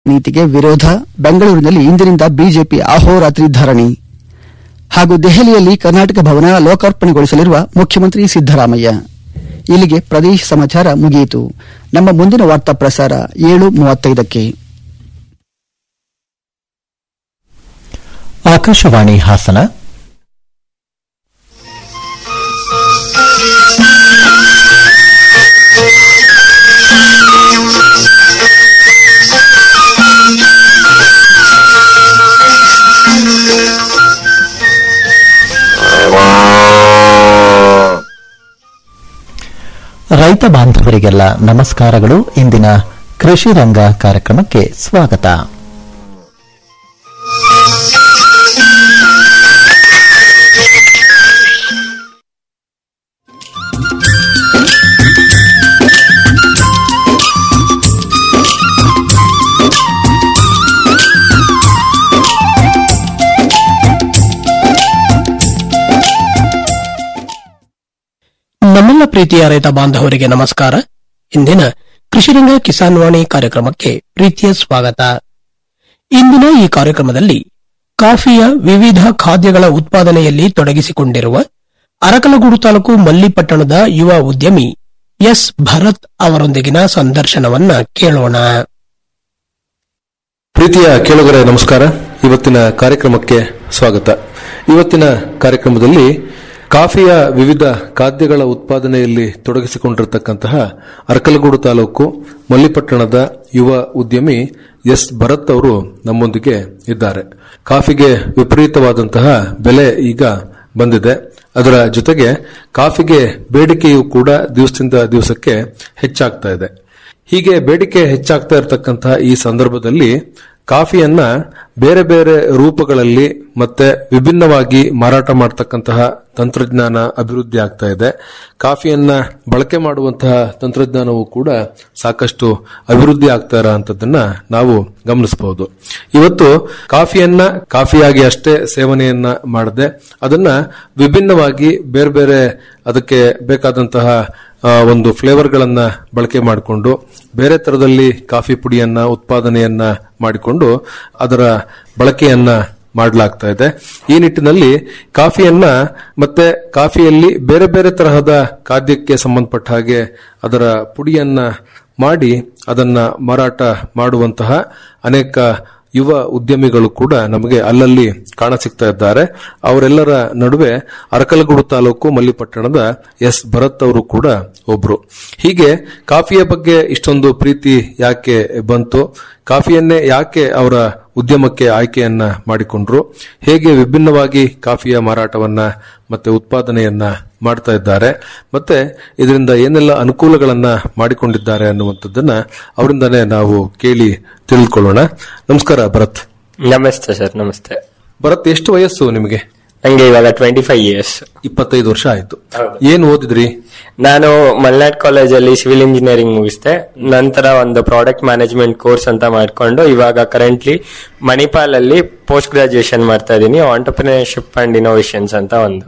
ನೀತಿಗೆ ವಿರೋಧ ಬೆಂಗಳೂರಿನಲ್ಲಿ ಇಂದಿನಿಂದ ಬಿಜೆಪಿ ಅಹೋರಾತ್ರಿ ಧರಣಿ ಹಾಗೂ ದೆಹಲಿಯಲ್ಲಿ ಕರ್ನಾಟಕ ಭವನ ಲೋಕಾರ್ಪಣೆಗೊಳಿಸಲಿರುವ ಮುಖ್ಯಮಂತ್ರಿ ಸಿದ್ದರಾಮಯ್ಯ ಇಲ್ಲಿಗೆ ಪ್ರದೇಶ ಸಮಾಚಾರ ಮುಗಿಯಿತು ನಮ್ಮ ಮುಂದಿನ ವಾರ್ತಾ ಪ್ರಸಾರ ಏಳು ಮೂವತ್ತೈದಕ್ಕೆ ಆಕಾಶವಾಣಿ ಹಾಸನ ರೈತ ಬಾಂಧವರಿಗೆಲ್ಲ ನಮಸ್ಕಾರಗಳು ಇಂದಿನ ಕೃಷಿ ರಂಗ ಕಾರ್ಯಕ್ರಮಕ್ಕೆ ಸ್ವಾಗತ ನಮ್ಮೆಲ್ಲ ಪ್ರೀತಿಯ ರೈತ ಬಾಂಧವರಿಗೆ ನಮಸ್ಕಾರ ಇಂದಿನ ಕೃಷಿರಂಗ ಕಿಸಾನ್ ವಾಣಿ ಕಾರ್ಯಕ್ರಮಕ್ಕೆ ಪ್ರೀತಿಯ ಸ್ವಾಗತ ಇಂದಿನ ಈ ಕಾರ್ಯಕ್ರಮದಲ್ಲಿ ಕಾಫಿಯ ವಿವಿಧ ಖಾದ್ಯಗಳ ಉತ್ಪಾದನೆಯಲ್ಲಿ ತೊಡಗಿಸಿಕೊಂಡಿರುವ ಅರಕಲಗೂಡು ತಾಲೂಕು ಮಲ್ಲಿಪಟ್ಟಣದ ಯುವ ಉದ್ಯಮಿ ಎಸ್ ಭರತ್ ಅವರೊಂದಿಗಿನ ಸಂದರ್ಶನವನ್ನ ಕೇಳೋಣ ಪ್ರೀತಿಯ ಕೇಳುಗರೆ ನಮಸ್ಕಾರ ಇವತ್ತಿನ ಕಾರ್ಯಕ್ರಮಕ್ಕೆ ಸ್ವಾಗತ ಇವತ್ತಿನ ಕಾರ್ಯಕ್ರಮದಲ್ಲಿ ಕಾಫಿಯ ವಿವಿಧ ಖಾದ್ಯಗಳ ಉತ್ಪಾದನೆಯಲ್ಲಿ ತೊಡಗಿಸಿಕೊಂಡಿರತಕ್ಕಂತಹ ಅರಕಲಗೂಡು ತಾಲೂಕು ಮಲ್ಲಿಪಟ್ಟಣದ ಯುವ ಉದ್ಯಮಿ ಎಸ್ ಭರತ್ ಅವರು ನಮ್ಮೊಂದಿಗೆ ಇದ್ದಾರೆ ಕಾಫಿಗೆ ವಿಪರೀತವಾದಂತಹ ಬೆಲೆ ಈಗ ಬಂದಿದೆ ಅದರ ಜೊತೆಗೆ ಕಾಫಿಗೆ ಬೇಡಿಕೆಯೂ ಕೂಡ ದಿವಸದಿಂದ ದಿವಸಕ್ಕೆ ಹೆಚ್ಚಾಗ್ತಾ ಇದೆ ಹೀಗೆ ಬೇಡಿಕೆ ಹೆಚ್ಚಾಗ್ತಾ ಇರತಕ್ಕಂತಹ ಈ ಸಂದರ್ಭದಲ್ಲಿ ಕಾಫಿಯನ್ನ ಬೇರೆ ಬೇರೆ ರೂಪಗಳಲ್ಲಿ ಮತ್ತೆ ವಿಭಿನ್ನವಾಗಿ ಮಾರಾಟ ಮಾಡತಕ್ಕಂತಹ ತಂತ್ರಜ್ಞಾನ ಅಭಿವೃದ್ಧಿ ಆಗ್ತಾ ಇದೆ ಕಾಫಿಯನ್ನ ಬಳಕೆ ಮಾಡುವಂತಹ ತಂತ್ರಜ್ಞಾನವೂ ಕೂಡ ಸಾಕಷ್ಟು ಅಭಿವೃದ್ಧಿ ಆಗ್ತಾ ಇರೋಂಥದ್ದನ್ನ ನಾವು ಗಮನಿಸಬಹುದು ಇವತ್ತು ಕಾಫಿಯನ್ನ ಕಾಫಿಯಾಗಿ ಅಷ್ಟೇ ಸೇವನೆಯನ್ನ ಮಾಡದೆ ಅದನ್ನ ವಿಭಿನ್ನವಾಗಿ ಬೇರೆ ಬೇರೆ ಅದಕ್ಕೆ ಬೇಕಾದಂತಹ ಆ, ಒಂದು ಫ್ಲೇವರ್ಗಳನ್ನ ಬಳಕೆ ಮಾಡಿಕೊಂಡು ಬೇರೆ ತರದಲ್ಲಿ ಕಾಫಿ ಪುಡಿಯನ್ನ ಉತ್ಪಾದನೆಯನ್ನ ಮಾಡಿಕೊಂಡು ಅದರ ಬಳಕೆಯನ್ನ ಮಾಡಲಾಗ್ತಾ ಇದೆ ಈ ನಿಟ್ಟಿನಲ್ಲಿ ಕಾಫಿಯನ್ನ ಮತ್ತೆ ಕಾಫಿಯಲ್ಲಿ ಬೇರೆ ಬೇರೆ ತರಹದ ಖಾದ್ಯಕ್ಕೆ ಸಂಬಂಧಪಟ್ಟ ಹಾಗೆ ಅದರ ಪುಡಿಯನ್ನ ಮಾಡಿ ಅದನ್ನ ಮಾರಾಟ ಮಾಡುವಂತಹ ಅನೇಕ ಯುವ ಉದ್ಯಮಿಗಳು ಕೂಡ ನಮಗೆ ಅಲ್ಲಲ್ಲಿ ಕಾಣಸಿಗ್ತಾ ಇದ್ದಾರೆ ಅವರೆಲ್ಲರ ನಡುವೆ ಅರಕಲಗೂಡು ತಾಲೂಕು ಮಲ್ಲಿಪಟ್ಟಣದ ಎಸ್ ಭರತ್ ಅವರು ಕೂಡ ಒಬ್ರು ಹೀಗೆ ಕಾಫಿಯ ಬಗ್ಗೆ ಇಷ್ಟೊಂದು ಪ್ರೀತಿ ಯಾಕೆ ಬಂತು ಕಾಫಿಯನ್ನೇ ಯಾಕೆ ಅವರ ಉದ್ಯಮಕ್ಕೆ ಆಯ್ಕೆಯನ್ನ ಮಾಡಿಕೊಂಡ್ರು ಹೇಗೆ ವಿಭಿನ್ನವಾಗಿ ಕಾಫಿಯ ಮಾರಾಟವನ್ನ ಮತ್ತೆ ಉತ್ಪಾದನೆಯನ್ನ ಮಾಡ್ತಾ ಇದ್ದಾರೆ ಮತ್ತೆ ಇದರಿಂದ ಏನೆಲ್ಲ ಅನುಕೂಲಗಳನ್ನ ಮಾಡಿಕೊಂಡಿದ್ದಾರೆ ಅನ್ನುವಂಥದ್ದನ್ನ ಅವರಿಂದಾನೇ ನಾವು ಕೇಳಿ ತಿಳಿದುಕೊಳ್ಳೋಣ ನಮಸ್ಕಾರ ಭರತ್ ನಮಸ್ತೆ ಸರ್ ನಮಸ್ತೆ ಭರತ್ ಎಷ್ಟು ವಯಸ್ಸು ನಿಮಗೆ ನಂಗೆ ಇವಾಗ ಟ್ವೆಂಟಿ ಫೈವ್ ಇಯರ್ಸ್ ಇಪ್ಪತ್ತೈದು ವರ್ಷ ಆಯ್ತು ಹೌದು. ಏನ್ ಓದಿದ್ರಿ ನಾನು ಮಲ್ನಾಡ್ ಕಾಲೇಜಲ್ಲಿ ಸಿವಿಲ್ ಇಂಜಿನಿಯರಿಂಗ್ ಮುಗಿಸ್ದೆ ನಂತರ ಒಂದು ಪ್ರಾಡಕ್ಟ್ ಮ್ಯಾನೇಜ್ಮೆಂಟ್ ಕೋರ್ಸ್ ಅಂತ ಮಾಡ್ಕೊಂಡು ಇವಾಗ ಕರೆಂಟ್ಲಿ ಮಣಿಪಾಲ್ ಅಲ್ಲಿ ಪೋಸ್ಟ್ ಗ್ರಾಜುಯೇಷನ್ ಮಾಡ್ತಾ ಇದ್ದೀನಿ ಆಂಟರ್ಪ್ರಿನರ್ಶಿಪ್ ಅಂಡ್ ಇನೋವೇಷನ್ಸ್ ಅಂತ ಒಂದು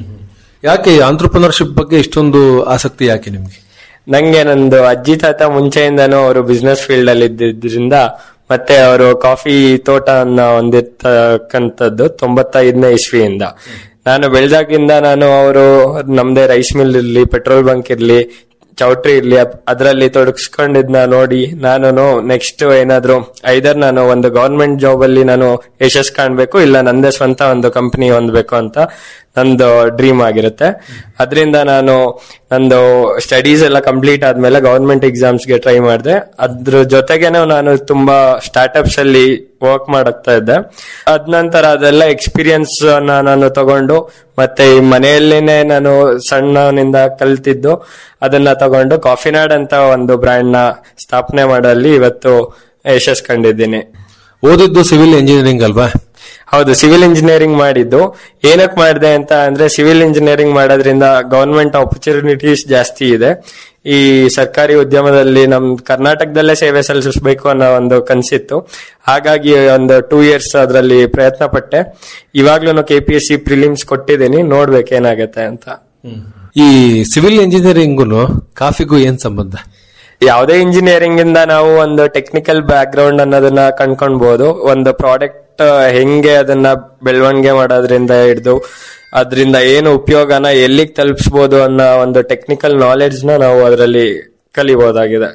ಯಾಕೆ ಆಂಟ್ರಪ್ರಿನರ್ಶಿಪ್ ಬಗ್ಗೆ ಇಷ್ಟೊಂದು ಆಸಕ್ತಿ ಯಾಕೆ ನಿಮ್ಗೆ ನಂಗೆ ನಂದು ಅಜ್ಜಿ ತಾತ ಮುಂಚೆಯಿಂದನೂ ಅವರು ಬಿಸ್ನೆಸ್ ಫೀಲ್ಡ್ ಅಲ್ಲಿ ಇದ್ದಿದ್ರಿಂದ ಮತ್ತೆ ಅವರು ಕಾಫಿ ತೋಟವನ್ನ ಹೊಂದಿರ್ತಕ್ಕಂಥದ್ದು ತೊಂಬತ್ತೈದನೇ ಇಸ್ವಿಯಿಂದ ನಾನು ಬೆಳೆದಾಗಿಂದ ನಾನು ಅವರು ನಮ್ದೇ ರೈಸ್ ಮಿಲ್ ಇರ್ಲಿ ಪೆಟ್ರೋಲ್ ಬಂಕ್ ಇರ್ಲಿ ಚೌಟ್ರಿ ಇರ್ಲಿ ಅದರಲ್ಲಿ ತೊಡಗಿಸ್ಕೊಂಡಿದ್ನ ನೋಡಿ ನಾನು ನೆಕ್ಸ್ಟ್ ಏನಾದ್ರು ಐದರ್ ನಾನು ಒಂದು ಗವರ್ಮೆಂಟ್ ಜಾಬ್ ಅಲ್ಲಿ ನಾನು ಯಶಸ್ ಕಾಣ್ಬೇಕು ಇಲ್ಲ ನಂದೇ ಸ್ವಂತ ಒಂದು ಕಂಪನಿ ಹೊಂದ್ಬೇಕು ಅಂತ ನಂದು ಡ್ರೀಮ್ ಆಗಿರುತ್ತೆ ಅದರಿಂದ ನಾನು ನಂದು ಸ್ಟಡೀಸ್ ಎಲ್ಲ ಕಂಪ್ಲೀಟ್ ಆದ್ಮೇಲೆ ಗವರ್ಮೆಂಟ್ ಎಕ್ಸಾಮ್ಸ್ಗೆ ಟ್ರೈ ಮಾಡಿದೆ ಅದ್ರ ಜೊತೆಗೇನೆ ನಾನು ತುಂಬಾ ಸ್ಟಾರ್ಟ್ಅಪ್ಸ್ ಅಲ್ಲಿ ವರ್ಕ್ ಮಾಡಕ್ತಾ ಇದ್ದೆ ಅದ್ ನಂತರ ಅದೆಲ್ಲ ಎಕ್ಸ್ಪೀರಿಯನ್ಸ್ ನಾನು ತಗೊಂಡು ಮತ್ತೆ ಈ ಮನೆಯಲ್ಲೇನೆ ನಾನು ಸಣ್ಣನಿಂದ ಕಲ್ತಿದ್ದು ಅದನ್ನ ತಗೊಂಡು ಕಾಫಿನಾಡ್ ಅಂತ ಒಂದು ಬ್ರ್ಯಾಂಡ್ ನ ಸ್ಥಾಪನೆ ಮಾಡಲ್ಲಿ ಇವತ್ತು ಯಶಸ್ ಕಂಡಿದ್ದೀನಿ ಓದಿದ್ದು ಸಿವಿಲ್ ಇಂಜಿನಿಯರಿಂಗ್ ಅಲ್ವಾ ಹೌದು ಸಿವಿಲ್ ಇಂಜಿನಿಯರಿಂಗ್ ಮಾಡಿದ್ದು ಏನಕ್ ಮಾಡಿದೆ ಅಂತ ಅಂದ್ರೆ ಸಿವಿಲ್ ಇಂಜಿನಿಯರಿಂಗ್ ಮಾಡೋದ್ರಿಂದ ಗವರ್ಮೆಂಟ್ ಆಪರ್ಚುನಿಟೀಸ್ ಜಾಸ್ತಿ ಇದೆ ಈ ಸರ್ಕಾರಿ ಉದ್ಯಮದಲ್ಲಿ ನಮ್ ಕರ್ನಾಟಕದಲ್ಲೇ ಸೇವೆ ಸಲ್ಲಿಸಬೇಕು ಅನ್ನೋ ಒಂದು ಕನ್ಸಿತ್ತು ಹಾಗಾಗಿ ಒಂದು ಟೂ ಇಯರ್ಸ್ ಅದರಲ್ಲಿ ಪ್ರಯತ್ನ ಪಟ್ಟೆ ಇವಾಗ್ಲೂ K P S C prelims ಕೊಟ್ಟಿದ್ದೀನಿ ನೋಡ್ಬೇಕೇನಾಗತ್ತೆ ಅಂತ ಈ ಸಿವಿಲ್ ಇಂಜಿನಿಯರಿಂಗು ಕಾಫಿಗೂ ಏನ್ ಸಂಬಂಧ ಯಾವುದೇ ಇಂಜಿನಿಯರಿಂಗ್ ಇಂದ ನಾವು ಒಂದು ಟೆಕ್ನಿಕಲ್ ಬ್ಯಾಕ್ ಗ್ರೌಂಡ್ ಅನ್ನೋದನ್ನ ಕಂಡ್ಕೊಳ್ಬಹುದು ಒಂದು ಪ್ರಾಡಕ್ಟ್ ಹೆಂಗೆ ಅದನ್ನ ಬೆಳವಣಿಗೆ ಮಾಡೋದ್ರಿಂದ ಹಿಡಿದು ಅದರಿಂದ ಏನು ಉಪಯೋಗನ ಎಲ್ಲಿಗೆ ತಲುಪಿಸಬಹುದು ಅನ್ನೋ ಒಂದು ಟೆಕ್ನಿಕಲ್ ನಾಲೆಡ್ಜ್ ನ ನಾವು ಅದರಲ್ಲಿ ಕಲಿಬಹುದಾಗಿದೆ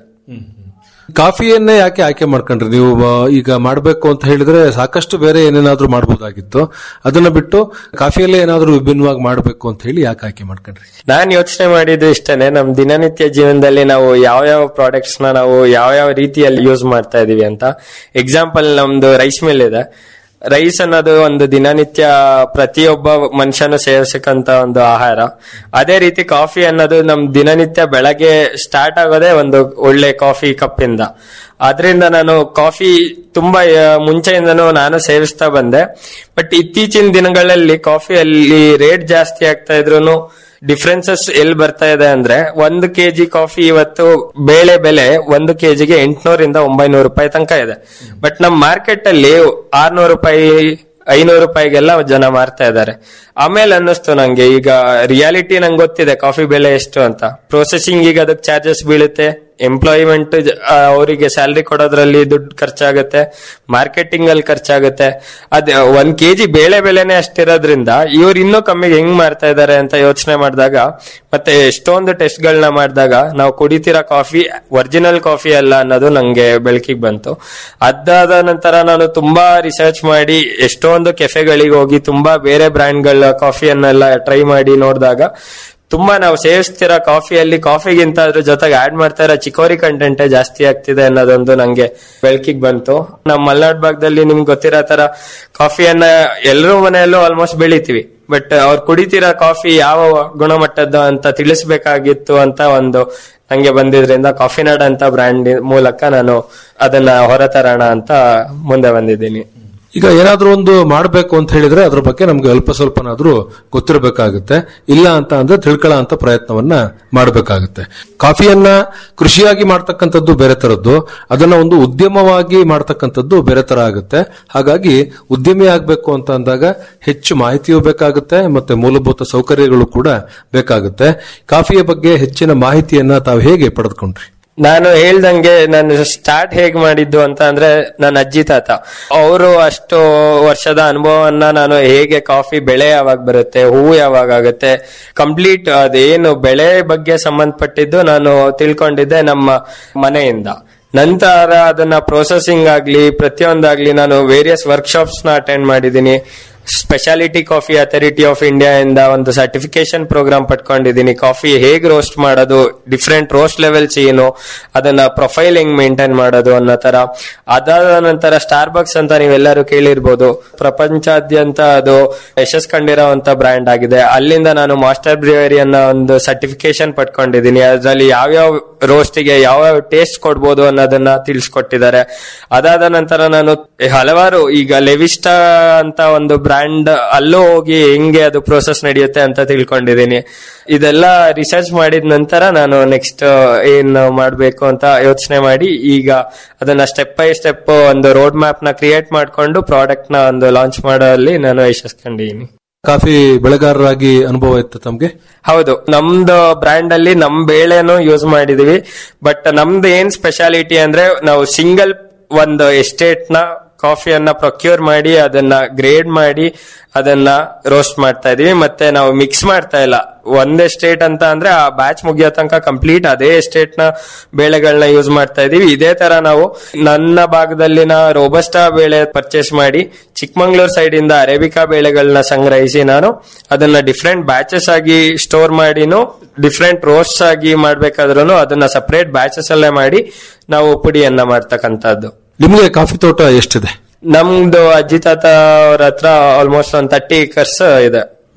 ಕಾಫಿಯನ್ನೇ ಯಾಕೆ ಆಯ್ಕೆ ಮಾಡ್ಕೊಂಡ್ರಿ ನೀವು ಆ, ಈಗ ಮಾಡಬೇಕು ಅಂತ ಹೇಳಿದ್ರೆ ಸಾಕಷ್ಟು ಬೇರೆ ಏನೇನಾದ್ರೂ ಮಾಡಬಹುದಾಗಿತ್ತು ಅದನ್ನ ಬಿಟ್ಟು ಕಾಫಿಯಲ್ಲೇ ಏನಾದ್ರೂ ವಿಭಿನ್ನವಾಗಿ ಮಾಡಬೇಕು ಅಂತ ಹೇಳಿ ಯಾಕೆ ಆಯ್ಕೆ ಮಾಡ್ಕೊಂಡ್ರಿ ನಾನ್ ಯೋಚನೆ ಮಾಡಿದ್ದು ಇಷ್ಟನೇ ನಮ್ ದಿನನಿತ್ಯ ಜೀವನದಲ್ಲಿ ನಾವು ಯಾವ ಯಾವ ಪ್ರಾಡಕ್ಟ್ಸ್ ನ ನಾವು ಯಾವ ಯಾವ ರೀತಿಯಲ್ಲಿ ಯೂಸ್ ಮಾಡ್ತಾ ಇದೀವಿ ಅಂತ ಎಕ್ಸಾಂಪಲ್ ನಮ್ದು ರೈಸ್ ಮಿಲ್ ಇದೆ ರೈಸ್ ಅನ್ನೋದು ಒಂದು ದಿನನಿತ್ಯ ಪ್ರತಿಯೊಬ್ಬ ಮನುಷ್ಯನು ಸೇವಿಸಕ್ಕಂತ ಒಂದು ಆಹಾರ ಅದೇ ರೀತಿ ಕಾಫಿ ಅನ್ನೋದು ನಮ್ ದಿನನಿತ್ಯ ಬೆಳಗ್ಗೆ ಸ್ಟಾರ್ಟ್ ಆಗೋದೇ ಒಂದು ಒಳ್ಳೆ ಕಾಫಿ ಕಪ್ಪಿಂದ ಅದರಿಂದ ನಾನು ಕಾಫಿ ತುಂಬಾ ಆ, ಮುಂಚೆಯಿಂದನೂ ನಾನು ಸೇವಿಸ್ತಾ ಬಂದೆ ಬಟ್ ಇತ್ತೀಚಿನ ದಿನಗಳಲ್ಲಿ ಕಾಫಿಯಲ್ಲಿ ರೇಟ್ ಜಾಸ್ತಿ ಆಗ್ತಾ ಇದ್ರು ಡಿಫ್ರೆನ್ಸಸ್ ಎಲ್ಲಿ ಬರ್ತಾ ಇದೆ ಅಂದ್ರೆ ಒಂದು ಕೆಜಿ ಕಾಫಿ ಇವತ್ತು ಬೇಳೆ ಬೆಲೆ ಒಂದು ಕೆಜಿಗೆ ಎಂಟ್ನೂರಿಂದ ಒಂಬೈನೂರು ರೂಪಾಯಿ ತನಕ ಇದೆ ಬಟ್ ನಮ್ ಮಾರ್ಕೆಟ್ ಅಲ್ಲಿ ಆರ್ನೂರು ರೂಪಾಯಿ ಐನೂರು ರೂಪಾಯಿಗೆಲ್ಲ ಜನ ಮಾರ್ತಾ ಇದ್ದಾರೆ ಆಮೇಲೆ ಅನ್ನಿಸ್ತು ನಂಗೆ ಈಗ ರಿಯಾಲಿಟಿ ನಂಗೆ ಗೊತ್ತಿದೆ ಕಾಫಿ ಬೆಲೆ ಎಷ್ಟು ಅಂತ ಪ್ರೊಸೆಸಿಂಗ್ ಈಗ ಅದಕ್ಕೆ ಚಾರ್ಜಸ್ ಬೀಳುತ್ತೆ ಎಂಪ್ಲಾಯ್ಮೆಂಟ್ ಅವರಿಗೆ ಸ್ಯಾಲ್ರಿ ಕೊಡೋದ್ರಲ್ಲಿ ದುಡ್ಡು ಖರ್ಚಾಗುತ್ತೆ ಮಾರ್ಕೆಟಿಂಗ್ ಅಲ್ಲಿ ಖರ್ಚಾಗುತ್ತೆ ಅದೇ ಒಂದ್ ಕೆಜಿ ಬೇಳೆ ಬೆಲೆನೇ ಅಷ್ಟಿರೋದ್ರಿಂದ ಇವ್ರು ಇನ್ನೂ ಕಮ್ಮಿಗೆ ಹೆಂಗ್ ಮಾಡ್ತಾ ಇದಾರೆ ಅಂತ ಯೋಚನೆ ಮಾಡಿದಾಗ ಮತ್ತೆ ಎಷ್ಟೊಂದು ಟೆಸ್ಟ್ ಗಳನ್ನ ಮಾಡಿದಾಗ ನಾವು ಕುಡಿತಿರೋ ಕಾಫಿ ಒರಿಜಿನಲ್ ಕಾಫಿ ಅಲ್ಲ ಅನ್ನೋದು ನಂಗೆ ಬೆಳಕಿಗೆ ಬಂತು ಅದಾದ ನಂತರ ನಾನು ತುಂಬಾ ರಿಸರ್ಚ್ ಮಾಡಿ ಎಷ್ಟೊಂದು ಕೆಫೆಗಳಿಗೆ ಹೋಗಿ ತುಂಬಾ ಬೇರೆ ಬ್ರ್ಯಾಂಡ್ಗಳ ಕಾಫಿಯನ್ನೆಲ್ಲ ಟ್ರೈ ಮಾಡಿ ನೋಡಿದಾಗ ತುಂಬಾ ನಾವು ಸೇವಿಸ್ತಿರೋ ಕಾಫಿಯಲ್ಲಿ ಕಾಫಿಗಿಂತ ಅದ್ರ ಜೊತೆಗೆ ಆಡ್ ಮಾಡ್ತಾ ಇರೋ ಚಿಕೋರಿ ಕಂಟೆಂಟೇ ಜಾಸ್ತಿ ಆಗ್ತಿದೆ ಅನ್ನೋದೊಂದು ನಂಗೆ ಬೆಳಕಿಗೆ ಬಂತು ನಮ್ಮ ಮಲೆನಾಡ್ ಭಾಗದಲ್ಲಿ ನಿಮ್ಗೆ ಗೊತ್ತಿರೋ ತರ ಕಾಫಿಯನ್ನ ಎಲ್ಲರೂ ಮನೆಯಲ್ಲೂ ಆಲ್ಮೋಸ್ಟ್ ಬೆಳಿತೀವಿ ಬಟ್ ಅವ್ರು ಕುಡಿತಿರೋ ಕಾಫಿ ಯಾವ ಗುಣಮಟ್ಟದ್ದು ಅಂತ ತಿಳಿಸ್ಬೇಕಾಗಿತ್ತು ಅಂತ ಒಂದು ನಂಗೆ ಬಂದಿದ್ರಿಂದ ಕಾಫಿ ನಾಡ್ ಅಂತ ಬ್ರ್ಯಾಂಡ್ ಮೂಲಕ ನಾನು ಅದನ್ನ ಹೊರತರೋಣ ಅಂತ ಮುಂದೆ ಬಂದಿದ್ದೀನಿ ಈಗ ಏನಾದ್ರೂ ಒಂದು ಮಾಡಬೇಕು ಅಂತ ಹೇಳಿದ್ರೆ ಅದ್ರ ಬಗ್ಗೆ ನಮ್ಗೆ ಅಲ್ಪ ಸ್ವಲ್ಪನಾದ್ರೂ ಗೊತ್ತಿರಬೇಕಾಗುತ್ತೆ ಇಲ್ಲ ಅಂತ ಅಂದ್ರೆ ತಿಳ್ಕೊಳ್ಳೋ ಅಂತ ಪ್ರಯತ್ನವನ್ನ ಮಾಡಬೇಕಾಗುತ್ತೆ ಕಾಫಿಯನ್ನ ಕೃಷಿಯಾಗಿ ಮಾಡ್ತಕ್ಕಂಥದ್ದು ಬೇರೆ ತರದ್ದು ಅದನ್ನ ಒಂದು ಉದ್ಯಮವಾಗಿ ಮಾಡ್ತಕ್ಕಂಥದ್ದು ಬೇರೆ ತರ ಆಗುತ್ತೆ ಹಾಗಾಗಿ ಉದ್ಯಮಿ ಆಗ್ಬೇಕು ಅಂತ ಅಂದಾಗ ಹೆಚ್ಚು ಮಾಹಿತಿಯೂ ಬೇಕಾಗುತ್ತೆ ಮತ್ತೆ ಮೂಲಭೂತ ಸೌಕರ್ಯಗಳು ಕೂಡ ಬೇಕಾಗುತ್ತೆ ಕಾಫಿಯ ಬಗ್ಗೆ ಹೆಚ್ಚಿನ ಮಾಹಿತಿಯನ್ನ ತಾವು ಹೇಗೆ ಪಡೆದುಕೊಂಡ್ರಿ ನಾನು ಹೇಳ್ದಂಗೆ ನಾನು ಸ್ಟಾರ್ಟ್ ಹೇಗ್ ಮಾಡಿದ್ದು ಅಂತ ಅಂದ್ರೆ ನನ್ನ ಅಜ್ಜಿ ತಾತ ಅವರು ಅಷ್ಟು ವರ್ಷದ ಅನುಭವವನ್ನ ನಾನು ಹೇಗೆ ಕಾಫಿ ಬೆಳೆ ಯಾವಾಗ ಬರುತ್ತೆ ಹೂವು ಯಾವಾಗ ಆಗುತ್ತೆ ಕಂಪ್ಲೀಟ್ ಅದೇನು ಬೆಳೆ ಬಗ್ಗೆ ಸಂಬಂಧಪಟ್ಟಿದ್ದು ನಾನು ತಿಳ್ಕೊಂಡಿದ್ದೆ ನಮ್ಮ ಮನೆಯಿಂದ ನಂತರ ಅದನ್ನ ಪ್ರೊಸೆಸಿಂಗ್ ಆಗ್ಲಿ ಪ್ರತಿಯೊಂದಾಗ್ಲಿ ನಾನು ವೇರಿಯಸ್ ವರ್ಕ್ಶಾಪ್ಸ್ ನ ಅಟೆಂಡ್ ಮಾಡಿದ್ದೀನಿ specialty coffee authority of India ಇಂದ ಒಂದು ಸರ್ಟಿಫಿಕೇಶನ್ ಪ್ರೋಗ್ರಾಮ್ ಪಡ್ಕೊಂಡಿದ್ದೀನಿ ಕಾಫಿ ಹೇಗ್ ರೋಸ್ಟ್ ಮಾಡೋದು ಡಿಫ್ರೆಂಟ್ ರೋಸ್ಟ್ ಲೆವೆಲ್ಸ್ ಏನು ಅದನ್ನ ಪ್ರೊಫೈಲ್ ಹೆಂಗ್ ಮೇಂಟೈನ್ ಮಾಡೋದು ಅನ್ನೋ ತರ ಅದಾದ ನಂತರ ಸ್ಟಾರ್ ಬಕ್ಸ್ ಅಂತ ನೀವೆಲ್ಲರೂ ಕೇಳಿರ್ಬೋದು ಪ್ರಪಂಚಾದ್ಯಂತ ಅದು ಯಶಸ್ ಕಂಡಿರೋಂತ ಬ್ರ್ಯಾಂಡ್ ಆಗಿದೆ ಅಲ್ಲಿಂದ ನಾನು ಮಾಸ್ಟರ್ ಬ್ರಿವರಿ ಅನ್ನೋ ಒಂದು ಸರ್ಟಿಫಿಕೇಶನ್ ಪಡ್ಕೊಂಡಿದ್ದೀನಿ ಅದರಲ್ಲಿ ಯಾವ್ಯಾವ ರೋಸ್ಟಿಗೆ ಯಾವ್ಯಾವ ಟೇಸ್ಟ್ ಕೊಡ್ಬೋದು ಅನ್ನೋದನ್ನ ತಿಳಿಸ್ಕೊಟ್ಟಿದ್ದಾರೆ ಅದಾದ ನಂತರ ನಾನು ಹಲವಾರು ಈಗ ಲೆವಿಸ್ಟಾ ಅಂತ ಒಂದು ಬ್ರ್ಯಾಂಡ್ ಅಲ್ಲೂ ಹೋಗಿ ಹೆಂಗೆ ಅದು ಪ್ರೋಸೆಸ್ ನಡೆಯುತ್ತೆ ಅಂತ ತಿಳ್ಕೊಂಡಿದ್ದೀನಿ ಇದೆಲ್ಲ ರಿಸರ್ಚ್ ಮಾಡಿದ ನಂತರ ನಾನು ನೆಕ್ಸ್ಟ್ ಏನ್ ಮಾಡ್ಬೇಕು ಅಂತ ಯೋಚನೆ ಮಾಡಿ ಈಗ ಅದನ್ನ ಸ್ಟೆಪ್ ಬೈ ಸ್ಟೆಪ್ ಒಂದು ರೋಡ್ ಮ್ಯಾಪ್ ನ ಕ್ರಿಯೇಟ್ ಮಾಡ್ಕೊಂಡು ಪ್ರಾಡಕ್ಟ್ ನ ಒಂದು ಲಾಂಚ್ ಮಾಡೋಲ್ಲಿ ನಾನು ಯಶಸ್ಕೊಂಡಿದ್ದೀನಿ ಕಾಫಿ ಬೆಳೆಗಾರರಾಗಿ ಅನುಭವ ಇತ್ತು ತಮ್ಗೆ ಹೌದು ನಮ್ದು ಬ್ರ್ಯಾಂಡ್ ಅಲ್ಲಿ ನಮ್ ಬೇಳೆನು ಯೂಸ್ ಮಾಡಿದೀವಿ ಬಟ್ ನಮ್ದು ಏನ್ ಸ್ಪೆಷಾಲಿಟಿ ಅಂದ್ರೆ ನಾವು ಸಿಂಗಲ್ ಒಂದು ಎಸ್ಟೇಟ್ ನ ಕಾಫಿಯನ್ನ ಪ್ರೊಕ್ಯೂರ್ ಮಾಡಿ ಅದನ್ನ ಗ್ರೇಡ್ ಮಾಡಿ ಅದನ್ನ ರೋಸ್ಟ್ ಮಾಡ್ತಾ ಇದೀವಿ ಮತ್ತೆ ನಾವು ಮಿಕ್ಸ್ ಮಾಡ್ತಾ ಇಲ್ಲ ಒಂದ್ ಎಸ್ಟೇಟ್ ಅಂತ ಅಂದ್ರೆ ಆ ಬ್ಯಾಚ್ ಮುಗಿಯೋ ತನಕ ಕಂಪ್ಲೀಟ್ ಅದೇ ಎಸ್ಟೇಟ್ ನ ಬೇಳೆಗಳನ್ನ ಯೂಸ್ ಮಾಡ್ತಾ ಇದೀವಿ ಇದೇ ತರ ನಾವು ನನ್ನ ಭಾಗದಲ್ಲಿನ ರೋಬಸ್ಟಾ ಬೇಳೆ ಪರ್ಚೇಸ್ ಮಾಡಿ ಚಿಕ್ಕಮಂಗ್ಳೂರ್ ಸೈಡ್ ಇಂದ ಅರೇಬಿಕಾ ಬೇಳೆಗಳನ್ನ ಸಂಗ್ರಹಿಸಿ ನಾನು ಅದನ್ನ ಡಿಫ್ರೆಂಟ್ ಬ್ಯಾಚಸ್ ಆಗಿ ಸ್ಟೋರ್ ಮಾಡಿನು ಡಿಫ್ರೆಂಟ್ ರೋಸ್ಟ್ ಆಗಿ ಮಾಡ್ಬೇಕಾದ್ರೂ ಅದನ್ನ ಸಪರೇಟ್ ಬ್ಯಾಚಸ್ ಅಲ್ಲೇ ಮಾಡಿ ನಾವು ಪುಡಿಯನ್ನ ಮಾಡ್ತಕ್ಕಂಥದ್ದು ನಿಮ್ಗೆ ಕಾಫಿ ತೋಟ ಎಷ್ಟಿದೆ ನಮ್ದು ಅಜ್ಜಿ ತಾತ ಅವ್ರ ಹತ್ರ ಆಲ್ಮೋಸ್ಟ್ ಒಂದ್ ತರ್ಟಿ ಏಕರ್ಸ್ ಇದೆ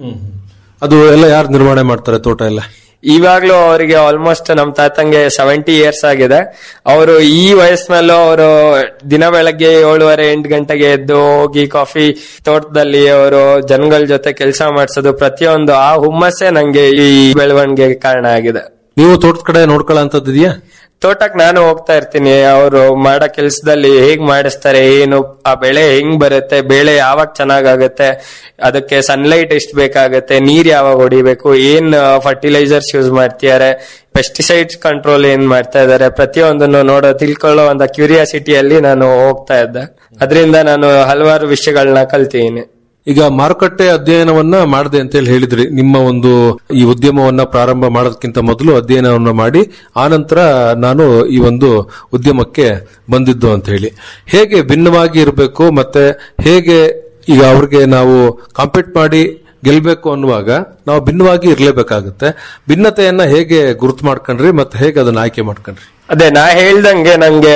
ಅದು ಎಲ್ಲ ಯಾರು ನಿರ್ವಹಣೆ ಮಾಡ್ತಾರೆ ತೋಟ ಎಲ್ಲ ಇವಾಗ್ಲೂ ಅವರಿಗೆ ಆಲ್ಮೋಸ್ಟ್ ನಮ್ ತಾತಂಗೆ ಸೆವೆಂಟಿ ಇಯರ್ಸ್ ಆಗಿದೆ ಅವರು ಈ ವಯಸ್ಸಿನಲ್ಲೂ ಅವರು ದಿನ ಬೆಳಗ್ಗೆ ಏಳುವರೆ ಎಂಟು ಗಂಟೆಗೆ ಎದ್ದು ಹೋಗಿ ಕಾಫಿ ತೋಟದಲ್ಲಿ ಅವರು ಜನಗಳ ಜೊತೆ ಕೆಲಸ ಮಾಡಿಸೋದು ಪ್ರತಿಯೊಂದು ಆ ಹುಮ್ಮಸ್ಸೇ ನಂಗೆ ಈ ಬೆಳವಣಿಗೆಗೆ ಕಾರಣ ಆಗಿದೆ ನೀವು ತೋಟದ ಕಡೆ ನೋಡ್ಕೊಳ್ಳೋ ಅಂತದ್ದು ಇದೆಯಾ ತೋಟಕ್ ನಾನು ಹೋಗ್ತಾ ಇರ್ತೀನಿ ಅವರು ಮಾಡೋ ಕೆಲ್ಸದಲ್ಲಿ ಹೇಗ್ ಮಾಡಿಸ್ತಾರೆ ಏನು ಆ ಬೆಳೆ ಹೆಂಗ್ ಬರುತ್ತೆ ಬೆಳೆ ಯಾವಾಗ ಚೆನ್ನಾಗಾಗತ್ತೆ ಅದಕ್ಕೆ ಸನ್ಲೈಟ್ ಎಷ್ಟು ಬೇಕಾಗತ್ತೆ ನೀರ್ ಯಾವಾಗ ಹೊಡಿಬೇಕು ಏನ್ ಫರ್ಟಿಲೈಸರ್ಸ್ ಯೂಸ್ ಮಾಡ್ತಿದ್ದಾರೆ ಪೆಸ್ಟಿಸೈಡ್ಸ್ ಕಂಟ್ರೋಲ್ ಏನ್ ಮಾಡ್ತಾ ಇದ್ದಾರೆ ಪ್ರತಿಯೊಂದನ್ನು ನೋಡೋ ತಿಳ್ಕೊಳ್ಳೋ ಒಂದು ಕ್ಯೂರಿಯಾಸಿಟಿಯಲ್ಲಿ ನಾನು ಹೋಗ್ತಾ ಇದ್ದೆ ಅದರಿಂದ ನಾನು ಹಲವಾರು ವಿಷಯಗಳನ್ನ ಕಲ್ತಿದ್ದೀನಿ ಈಗ ಮಾರುಕಟ್ಟೆ ಅಧ್ಯಯನವನ್ನ ಮಾಡಿದೆ ಅಂತ ಹೇಳಿ ಹೇಳಿದ್ರಿ ನಿಮ್ಮ ಒಂದು ಈ ಉದ್ಯಮವನ್ನ ಪ್ರಾರಂಭ ಮಾಡೋದಕ್ಕಿಂತ ಮೊದಲು ಅಧ್ಯಯನವನ್ನ ಮಾಡಿ ಆನಂತರ ನಾನು ಈ ಒಂದು ಉದ್ಯಮಕ್ಕೆ ಬಂದಿದ್ದು ಅಂತ ಹೇಳಿ ಹೇಗೆ ಭಿನ್ನವಾಗಿ ಇರಬೇಕು ಮತ್ತೆ ಹೇಗೆ ಈಗ ಅವ್ರಿಗೆ ನಾವು ಕಾಂಪೀಟ್ ಮಾಡಿ ಗೆಲ್ಬೇಕು ಅನ್ನುವಾಗ ನಾವು ಭಿನ್ನವಾಗಿ ಇರಲೇಬೇಕಾಗುತ್ತೆ ಭಿನ್ನತೆಯನ್ನ ಹೇಗೆ ಗುರುತು ಮಾಡ್ಕೊಂಡ್ರಿ ಮತ್ತೆ ಹೇಗೆ ಅದನ್ನ ಆಯ್ಕೆ ಮಾಡ್ಕೊಂಡ್ರಿ ಅದೇ ನಾ ಹೇಳ್ದಂಗೆ ನಂಗೆ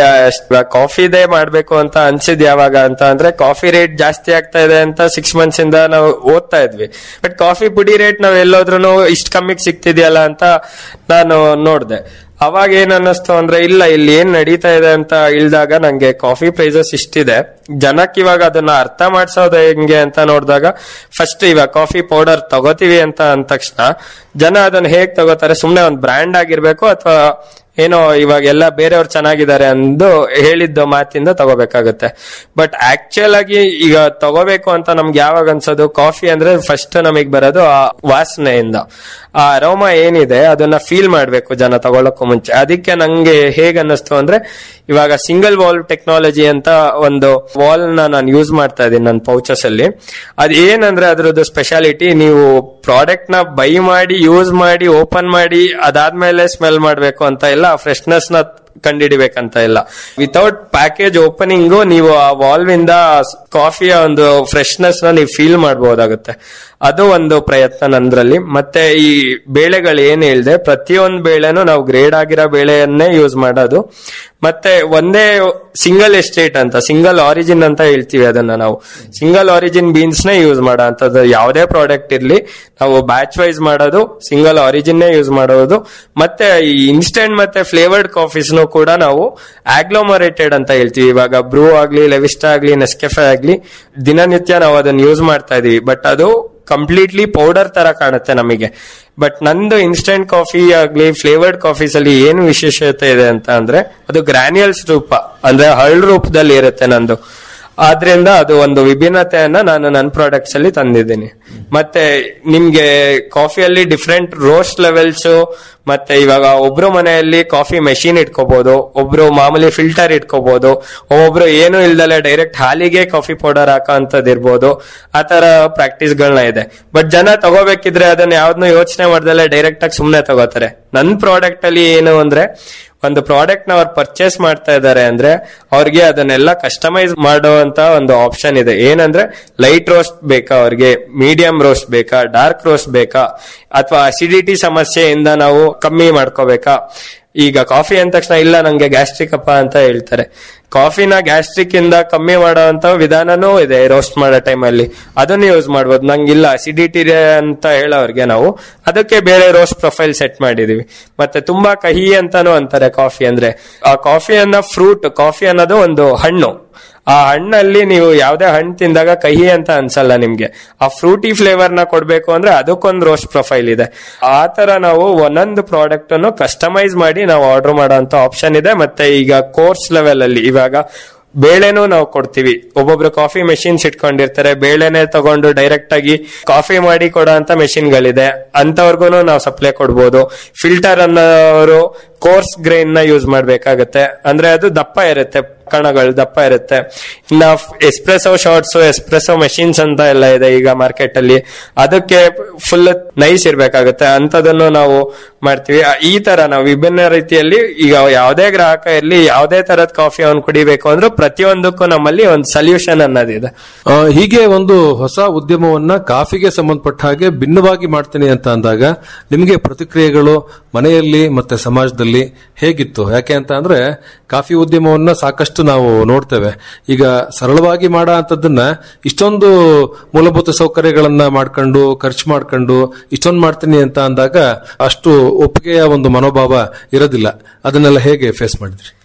ಕಾಫಿದೇ ಮಾಡ್ಬೇಕು ಅಂತ ಅನ್ಸಿದ್ ಯಾವಾಗ ಅಂತ ಅಂದ್ರೆ ಕಾಫಿ ರೇಟ್ ಜಾಸ್ತಿ ಆಗ್ತಾ ಇದೆ ಅಂತ ಸಿಕ್ಸ್ ಮಂತ್ಸ್ ಇಂದ ನಾವು ಓದ್ತಾ ಇದ್ವಿ ಬಟ್ ಕಾಫಿ ಪುಡಿ ರೇಟ್ ನಾವ್ ಎಲ್ಲೋದ್ರೂ ಇಷ್ಟ ಕಮ್ಮಿಗೆ ಸಿಗ್ತಿದ್ಯಲ್ಲ ಅಂತ ನಾನು ನೋಡ್ದೆ ಅವಾಗ ಏನ್ ಅನ್ನಿಸ್ತು ಅಂದ್ರೆ ಇಲ್ಲ ಇಲ್ಲಿ ಏನ್ ನಡೀತಾ ಇದೆ ಅಂತ ಇಳ್ದಾಗ ನಂಗೆ ಕಾಫಿ ಪ್ರೈಸಸ್ ಇಷ್ಟಿದೆ ಜನಕ್ಕೆ ಇವಾಗ ಅದನ್ನ ಅರ್ಥ ಮಾಡ್ಸೋದು ಹೆಂಗೆ ಅಂತ ನೋಡಿದಾಗ ಫಸ್ಟ್ ಇವಾಗ ಕಾಫಿ ಪೌಡರ್ ತಗೋತೀವಿ ಅಂತ ಅಂದ ತಕ್ಷಣ ಜನ ಅದನ್ನ ಹೇಗ್ ತಗೋತಾರೆ ಸುಮ್ನೆ ಒಂದ್ ಬ್ರ್ಯಾಂಡ್ ಆಗಿರ್ಬೇಕು ಅಥವಾ ಏನೋ ಇವಾಗ ಎಲ್ಲ ಬೇರೆಯವ್ರು ಚೆನ್ನಾಗಿದ್ದಾರೆ ಅಂದು ಹೇಳಿದ್ದ ಮಾತಿಂದ ತಗೋಬೇಕಾಗುತ್ತೆ ಬಟ್ ಆಕ್ಚುಯಲ್ ಆಗಿ ಈಗ ತಗೋಬೇಕು ಅಂತ ನಮ್ಗೆ ಯಾವಾಗ ಅನ್ಸೋದು ಕಾಫಿ ಅಂದ್ರೆ ಫಸ್ಟ್ ನಮಗ್ ಬರೋದು ಆ ವಾಸನೆಯಿಂದ ಆ ಅರೋಮ ಏನಿದೆ ಅದನ್ನ ಫೀಲ್ ಮಾಡ್ಬೇಕು ಜನ ತಗೊಳಕ್ಕೂ ಮುಂಚೆ ಅದಕ್ಕೆ ನಂಗೆ ಹೇಗ್ ಅನ್ನಿಸ್ತು ಅಂದ್ರೆ ಇವಾಗ ಸಿಂಗಲ್ ವಾಲ್ ಟೆಕ್ನಾಲಜಿ ಅಂತ ಒಂದು ವಾಲ್ ನ ನಾನು ಯೂಸ್ ಮಾಡ್ತಾ ಇದ್ದೀನಿ ನನ್ನ ಪೌಚಸ್ ಅಲ್ಲಿ ಅದ್ ಏನಂದ್ರೆ ಅದ್ರದ್ದು ಸ್ಪೆಷಾಲಿಟಿ ನೀವು ಪ್ರಾಡಕ್ಟ್ ನ ಬೈ ಮಾಡಿ ಯೂಸ್ ಮಾಡಿ ಓಪನ್ ಮಾಡಿ ಅದಾದ್ಮೇಲೆ ಸ್ಮೆಲ್ ಮಾಡ್ಬೇಕು ಅಂತ ಇಲ್ಲ ಫ್ರೆಶ್ನೆಸ್ ನ ಕಂಡಿಡಿಬೇಕಂತ ಇಲ್ಲ ವಿತೌಟ್ ಪ್ಯಾಕೇಜ್ ಓಪನಿಂಗ್ ನೀವು ಆ ವಾಲ್ವ್ ಇಂದ ಕಾಫಿಯ ಒಂದು ಫ್ರೆಶ್ನೆಸ್ ನ ನೀವು ಫೀಲ್ ಮಾಡಬಹುದಾಗುತ್ತೆ ಅದು ಒಂದು ಪ್ರಯತ್ನ ನಂದ್ರಲ್ಲಿ ಮತ್ತೆ ಈ ಬೇಳೆಗಳು ಏನ್ ಹೇಳಿದೆ ಪ್ರತಿಯೊಂದು ಬೇಳೆನೂ ನಾವು ಗ್ರೇಡ್ ಆಗಿರೋ ಬೇಳೆಯನ್ನೇ ಯೂಸ್ ಮಾಡೋದು ಮತ್ತೆ ಒಂದೇ ಸಿಂಗಲ್ ಎಸ್ಟೇಟ್ ಅಂತ ಸಿಂಗಲ್ ಆರಿಜಿನ್ ಅಂತ ಹೇಳ್ತೀವಿ ಅದನ್ನ ನಾವು ಸಿಂಗಲ್ ಆರಿಜಿನ್ ಬೀನ್ಸ್ ನೇ ಯೂಸ್ ಮಾಡೋ ಅಂತದ್ದು ಯಾವುದೇ ಪ್ರಾಡಕ್ಟ್ ಇರ್ಲಿ ನಾವು ಬ್ಯಾಚ್ ವೈಸ್ ಮಾಡೋದು ಸಿಂಗಲ್ ಆರಿಜಿನ್ ಯೂಸ್ ಮಾಡೋದು ಮತ್ತೆ ಈ ಇನ್ಸ್ಟೆಂಟ್ ಮತ್ತೆ ಫ್ಲೇವರ್ಡ್ ಕಾಫೀಸ್ನು ಕೂಡ ನಾವು ಆಗ್ಲೋಮರೇಟೆಡ್ ಅಂತ ಹೇಳ್ತೀವಿ ಇವಾಗ ಬ್ರೂ ಆಗ್ಲಿ ಲೆವಿಸ್ಟಾ ಆಗ್ಲಿ ನೆಸ್ಕೆಫೆ ಆಗ್ಲಿ ದಿನನಿತ್ಯ ನಾವು ಅದನ್ನ ಯೂಸ್ ಮಾಡ್ತಾ ಇದೀವಿ ಬಟ್ ಅದು ಕಂಪ್ಲೀಟ್ಲಿ ಪೌಡರ್ ತರ ಕಾಣುತ್ತೆ ನಮಗೆ ಬಟ್ ನಂದು ಇನ್ಸ್ಟೆಂಟ್ ಕಾಫಿ ಆಗ್ಲಿ ಫ್ಲೇವರ್ಡ್ ಕಾಫೀಸ್ ಅಲ್ಲಿ ಏನು ವಿಶೇಷತೆ ಇದೆ ಅಂತ ಅಂದ್ರೆ ಅದು ಗ್ರಾನ್ಯುಯಲ್ಸ್ ರೂಪ ಅಂದ್ರೆ ಹರಳು ರೂಪದಲ್ಲಿ ಇರುತ್ತೆ ನಂದು ಆದ್ರಿಂದ ಅದು ಒಂದು ವಿಭಿನ್ನತೆಯನ್ನ ನಾನು ನನ್ನ ಪ್ರಾಡಕ್ಟ್ಸ್ ಅಲ್ಲಿ ತಂದಿದ್ದೀನಿ ಮತ್ತೆ ನಿಮ್ಗೆ ಕಾಫಿಯಲ್ಲಿ ಡಿಫ್ರೆಂಟ್ ರೋಸ್ಟ್ ಲೆವೆಲ್ಸ್ ಮತ್ತೆ ಇವಾಗ ಒಬ್ರು ಮನೆಯಲ್ಲಿ ಕಾಫಿ ಮೆಷಿನ್ ಇಟ್ಕೋಬಹುದು ಒಬ್ರು ಮಾಮೂಲಿ ಫಿಲ್ಟರ್ ಇಟ್ಕೋಬಹುದು ಒಬ್ಬೊಬ್ರು ಏನು ಇಲ್ದಲೆ ಡೈರೆಕ್ಟ್ ಹಾಲಿಗೆ ಕಾಫಿ ಪೌಡರ್ ಹಾಕೋ ಅಂತದ್ ಇರ್ಬೋದು ಆ ತರ ಪ್ರಾಕ್ಟೀಸ್ ಗಳನ್ನ ಇದೆ ಬಟ್ ಜನ ತಗೋಬೇಕಿದ್ರೆ ಅದನ್ನ ಯಾವ್ದನ್ನು ಯೋಚನೆ ಮಾಡ್ದಲೆ ಡೈರೆಕ್ಟ್ ಆಗಿ ಸುಮ್ನೆ ತಗೋತಾರೆ ನನ್ ಪ್ರಾಡಕ್ಟ್ ಅಲ್ಲಿ ಏನು ಅಂದ್ರೆ ಒಂದು ಪ್ರಾಡಕ್ಟ್ ನ ಅವ್ರು ಪರ್ಚೇಸ್ ಮಾಡ್ತಾ ಇದ್ದಾರೆ ಅಂದ್ರೆ ಅವ್ರಿಗೆ ಅದನ್ನೆಲ್ಲ ಕಸ್ಟಮೈಸ್ ಮಾಡುವಂತ ಒಂದು ಆಪ್ಷನ್ ಇದೆ ಏನಂದ್ರೆ ಲೈಟ್ ರೋಸ್ಟ್ ಬೇಕಾ ಅವ್ರಿಗೆ ಮೀಡಿಯಂ ರೋಸ್ಟ್ ಬೇಕಾ ಡಾರ್ಕ್ ರೋಸ್ಟ್ ಬೇಕಾ ಅಥವಾ ಅಸಿಡಿಟಿ ಸಮಸ್ಯೆಯಿಂದ ನಾವು ಕಮ್ಮಿ ಮಾಡ್ಕೋಬೇಕಾ ಈಗ ಕಾಫಿ ಅಂದ ತಕ್ಷಣ ಇಲ್ಲ ನಂಗೆ ಗ್ಯಾಸ್ಟ್ರಿಕ್ ಅಪ್ಪ ಅಂತ ಹೇಳ್ತಾರೆ ಕಾಫಿನ ಗ್ಯಾಸ್ಟ್ರಿಕ್ ಇಂದ ಕಮ್ಮಿ ಮಾಡುವಂತ ವಿಧಾನನೂ ಇದೆ ರೋಸ್ಟ್ ಮಾಡೋ ಟೈಮಲ್ಲಿ ಅದನ್ನು ಯೂಸ್ ಮಾಡ್ಬೋದು ನಂಗಿಲ್ಲ ಅಸಿಡಿಟಿ ಅಂತ ಹೇಳೋರ್ಗೆ ನಾವು ಅದಕ್ಕೆ ಬೇರೆ ರೋಸ್ಟ್ ಪ್ರೊಫೈಲ್ ಸೆಟ್ ಮಾಡಿದೀವಿ ಮತ್ತೆ ತುಂಬಾ ಕಹಿ ಅಂತಾನು ಅಂತಾರೆ ಕಾಫಿ ಅಂದ್ರೆ ಆ ಕಾಫಿ ಅನ್ನೋ ಫ್ರೂಟ್ ಕಾಫಿ ಅನ್ನೋದು ಒಂದು ಹಣ್ಣು ಆ ಹಣ್ಣಲ್ಲಿ ನೀವು ಯಾವ್ದೇ ಹಣ್ಣು ತಿಂದಾಗ ಕಹಿ ಅಂತ ಅನ್ಸಲ್ಲ ನಿಮ್ಗೆ ಆ ಫ್ರೂಟಿ ಫ್ಲೇವರ್ ನ ಕೊಡ್ಬೇಕು ಅಂದ್ರೆ ಅದಕ್ಕೊಂದು ರೋಸ್ಟ್ ಪ್ರೊಫೈಲ್ ಇದೆ ಆ ತರ ನಾವು ಒಂದೊಂದು ಪ್ರಾಡಕ್ಟ್ ಅನ್ನು ಕಸ್ಟಮೈಸ್ ಮಾಡಿ ನಾವು ಆರ್ಡರ್ ಮಾಡೋಂತ ಆಪ್ಷನ್ ಇದೆ ಮತ್ತೆ ಈಗ ಕೋರ್ಸ್ ಲೆವೆಲ್ ಅಲ್ಲಿ ಇವಾಗ ಬೇಳೆನೂ ನಾವು ಕೊಡ್ತೀವಿ ಒಬ್ಬೊಬ್ರು ಕಾಫಿ ಮೆಷಿನ್ಸ್ ಇಟ್ಕೊಂಡಿರ್ತಾರೆ ಬೇಳೆನೆ ತಗೊಂಡು ಡೈರೆಕ್ಟ್ ಆಗಿ ಕಾಫಿ ಮಾಡಿ ಕೊಡೋ ಅಂತ ಗಳಿದೆ ಅಂತವ್ರಿಗೂ ನಾವು ಸಪ್ಲೈ ಕೊಡ್ಬೋದು ಫಿಲ್ಟರ್ ಅನ್ನೋರು ಕೋರ್ಸ್ ಗ್ರೈನ್ ನ ಯೂಸ್ ಮಾಡ್ಬೇಕಾಗತ್ತೆ ಅಂದ್ರೆ ಅದು ದಪ್ಪ ಇರುತ್ತೆ ಕಣಗಳು ದಪ್ಪ ಇರುತ್ತೆ ಇನ್ನ ಎಸ್ಪ್ರೆಸೋ ಶಾರ್ಟ್ಸ್ ಎಸ್ಪ್ರೆಸೋ ಮೆಷಿನ್ಸ್ ಅಂತ ಎಲ್ಲ ಇದೆ ಈಗ ಮಾರ್ಕೆಟ್ ಅಲ್ಲಿ ಅದಕ್ಕೆ ಫುಲ್ ನೈಸ್ ಇರ್ಬೇಕಾಗುತ್ತೆ ಅಂತದನ್ನು ನಾವು ಮಾಡ್ತೀವಿ ಆ- ಈ ತರ ನಾವು ವಿಭಿನ್ನ ರೀತಿಯಲ್ಲಿ ಈಗ ಯಾವುದೇ ಗ್ರಾಹಕ ಇರ್ಲಿ ಯಾವುದೇ ತರದ ಕಾಫಿ ಅವ್ನು ಕುಡಿಬೇಕು ಅಂದ್ರೂ ಪ್ರತಿಯೊಂದಕ್ಕೂ ನಮ್ಮಲ್ಲಿ ಒಂದು ಸೊಲ್ಯೂಷನ್ ಅನ್ನೋದಿದೆ ಆ, ಹೀಗೆ ಒಂದು ಹೊಸ ಉದ್ಯಮವನ್ನ ಕಾಫಿಗೆ ಸಂಬಂಧಪಟ್ಟ ಹಾಗೆ ಭಿನ್ನವಾಗಿ ಮಾಡ್ತೀನಿ ಅಂತ ಅಂದಾಗ ನಿಮಗೆ ಪ್ರತಿಕ್ರಿಯೆಗಳು ಮನೆಯಲ್ಲಿ ಮತ್ತೆ ಸಮಾಜದಲ್ಲಿ ಹೇಗಿತ್ತು ಯಾಕೆ ಅಂತ ಅಂದ್ರೆ ಕಾಫಿ ಉದ್ಯಮವನ್ನ ಸಾಕಷ್ಟು ನಾವು ನೋಡ್ತೇವೆ ಈಗ ಸರಳವಾಗಿ ಮಾಡೋ ಅಂತದನ್ನ ಇಷ್ಟೊಂದು ಮೂಲಭೂತ ಸೌಕರ್ಯಗಳನ್ನ ಮಾಡ್ಕೊಂಡು ಖರ್ಚು ಮಾಡ್ಕೊಂಡು ಇಷ್ಟೊಂದು ಮಾಡ್ತೀನಿ ಅಂತ ಅಂದಾಗ ಅಷ್ಟು ಒಪ್ಪಿಗೆಯ ಒಂದು ಮನೋಭಾವ ಇರೋದಿಲ್ಲ ಅದನ್ನೆಲ್ಲ ಹೇಗೆ ಫೇಸ್ ಮಾಡಿದ್ರಿ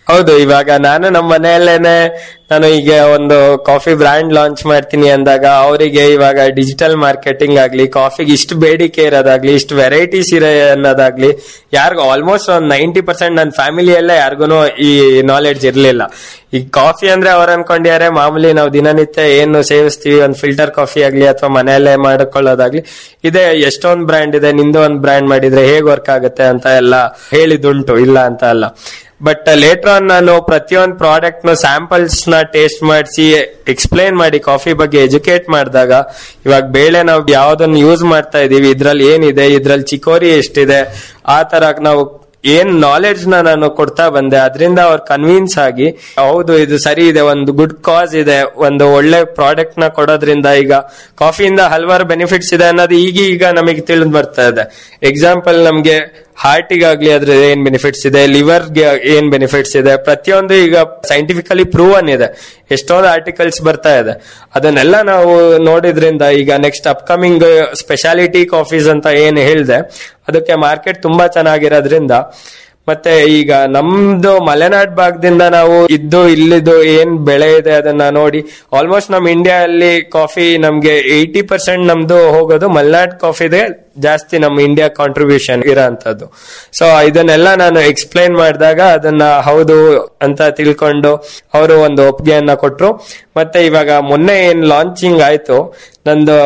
ಹೌದು ಇವಾಗ ನಾನು ನಮ್ಮ ಮನೆಯಲ್ಲೇನೆ ನಾನು ಈಗ ಒಂದು ಕಾಫಿ ಬ್ರ್ಯಾಂಡ್ ಲಾಂಚ್ ಮಾಡ್ತೀನಿ ಅಂದಾಗ ಅವರಿಗೆ ಇವಾಗ ಡಿಜಿಟಲ್ ಮಾರ್ಕೆಟಿಂಗ್ ಆಗ್ಲಿ ಕಾಫಿಗೆ ಇಷ್ಟು ಬೇಡಿಕೆ ಇರೋದಾಗ್ಲಿ ಇಷ್ಟು ವೆರೈಟೀಸ್ ಇರೋ ಅನ್ನೋದಾಗ್ಲಿ ಯಾರಿಗೂ ಆಲ್ಮೋಸ್ಟ್ ಒಂದು ನೈಂಟಿ ಪರ್ಸೆಂಟ್ ನನ್ನ ಫ್ಯಾಮಿಲಿಯಲ್ಲೇ ಯಾರಿಗೂ ಈ ನಾಲೆಡ್ಜ್ ಇರ್ಲಿಲ್ಲ ಈಗ ಕಾಫಿ ಅಂದ್ರೆ ಅವ್ರು ಅನ್ಕೊಂಡಿದ್ದಾರೆ ಮಾಮೂಲಿ ನಾವು ದಿನನಿತ್ಯ ಏನು ಸೇವಿಸ್ತೀವಿ ಒಂದು ಫಿಲ್ಟರ್ ಕಾಫಿ ಆಗ್ಲಿ ಅಥವಾ ಮನೆಯಲ್ಲೇ ಮಾಡ್ಕೊಳ್ಳೋದಾಗ್ಲಿ ಇದೆ ಎಷ್ಟೊಂದ್ ಬ್ರ್ಯಾಂಡ್ ಇದೆ ನಿಂದು ಒಂದ್ ಬ್ರ್ಯಾಂಡ್ ಮಾಡಿದ್ರೆ ಹೇಗ್ ವರ್ಕ್ ಆಗುತ್ತೆ ಅಂತ ಎಲ್ಲ ಹೇಳಿದುಂಟು ಇಲ್ಲ ಅಂತ ಅಲ್ಲ ಬಟ್ ಲೇಟರ್ ಆನ್ ನಾನು ಪ್ರತಿಯೊಂದು ಪ್ರಾಡಕ್ಟ್ ನ ಸ್ಯಾಂಪಲ್ಸ್ ನ ಟೇಸ್ಟ್ ಮಾಡಿಸಿ ಎಕ್ಸ್ಪ್ಲೈನ್ ಮಾಡಿ ಕಾಫಿ ಬಗ್ಗೆ ಎಜುಕೇಟ್ ಮಾಡಿದಾಗ ಇವಾಗ ಬೇಳೆ ನಾವು ಯಾವ್ದನ್ನ ಯೂಸ್ ಮಾಡ್ತಾ ಇದೀವಿ ಇದ್ರಲ್ಲಿ ಏನಿದೆ ಇದ್ರಲ್ಲಿ ಚಿಕೋರಿ ಎಷ್ಟಿದೆ ಆ ತರ ನಾವು ಏನ್ ನಾಲೆಡ್ಜ್ ನ ನಾನು ಕೊಡ್ತಾ ಬಂದೆ ಅದರಿಂದ ಅವ್ರು ಕನ್ವಿನ್ಸ್ ಆಗಿ ಹೌದು ಇದು ಸರಿ ಇದೆ ಒಂದು ಗುಡ್ ಕಾಸ್ ಇದೆ ಒಂದು ಒಳ್ಳೆ ಪ್ರಾಡಕ್ಟ್ ನ ಕೊಡೋದ್ರಿಂದ ಈಗ ಕಾಫಿಯಿಂದ ಹಲವಾರು ಬೆನಿಫಿಟ್ಸ್ ಇದೆ ಅನ್ನೋದು ಈಗ ಈಗ ನಮಗೆ ತಿಳಿದು ಬರ್ತಾ ಇದೆ ಎಕ್ಸಾಂಪಲ್ ನಮ್ಗೆ ಹಾರ್ಟಿಗಾಗ್ಲಿ ಅದ್ರ ಏನ್ ಬೆನಿಫಿಟ್ಸ್ ಇದೆ ಲಿವರ್ಗೆ ಏನ್ ಬೆನಿಫಿಟ್ಸ್ ಇದೆ ಪ್ರತಿಯೊಂದು ಈಗ ಸೈಂಟಿಫಿಕಲಿ ಪ್ರೂವನ್ ಇದೆ ಎಷ್ಟೊಂದು ಆರ್ಟಿಕಲ್ಸ್ ಬರ್ತಾ ಇದೆ ಅದನ್ನೆಲ್ಲ ನಾವು ನೋಡಿದ್ರಿಂದ ಈಗ ನೆಕ್ಸ್ಟ್ ಅಪ್ಕಮಿಂಗ್ ಸ್ಪೆಷಾಲಿಟಿ ಕಾಫೀಸ್ ಅಂತ ಏನ್ ಹೇಳಿದೆ ಅದಕ್ಕೆ ಮಾರ್ಕೆಟ್ ತುಂಬಾ ಚೆನ್ನಾಗಿರೋದ್ರಿಂದ ಮತ್ತೆ ಈಗ ನಮ್ದು ಮಲೆನಾಡ್ ಭಾಗದಿಂದ ನಾವು ಇದ್ದು ಇಲ್ಲಿದ್ದು ಏನ್ ಬೆಳೆ ಇದೆ ಅದನ್ನ ನೋಡಿ ಆಲ್ಮೋಸ್ಟ್ ನಮ್ ಇಂಡಿಯಾ ಅಲ್ಲಿ ಕಾಫಿ ನಮ್ಗೆ ಏಯ್ಟಿ ಪರ್ಸೆಂಟ್ ನಮ್ದು ಹೋಗೋದು ಮಲೆನಾಡ್ ಕಾಫಿದೆ ಜಾಸ್ತಿ ನಮ್ಮ ಇಂಡಿಯಾ ಕಾಂಟ್ರಿಬ್ಯೂಷನ್ ಇರೋಂಥದ್ದು ಸೊ ಇದನ್ನೆಲ್ಲ ನಾನು ಎಕ್ಸ್ಪ್ಲೈನ್ ಮಾಡಿದಾಗ ಅದನ್ನ ಹೌದು ಅಂತ ತಿಳ್ಕೊಂಡು ಅವರು ಒಂದು ಒಪ್ಪಿಗೆಯನ್ನ ಕೊಟ್ರು ಮತ್ತೆ ಇವಾಗ ಮೊನ್ನೆ ಏನ್ ಲಾಂಚಿಂಗ್ ಆಯ್ತು ನಂದು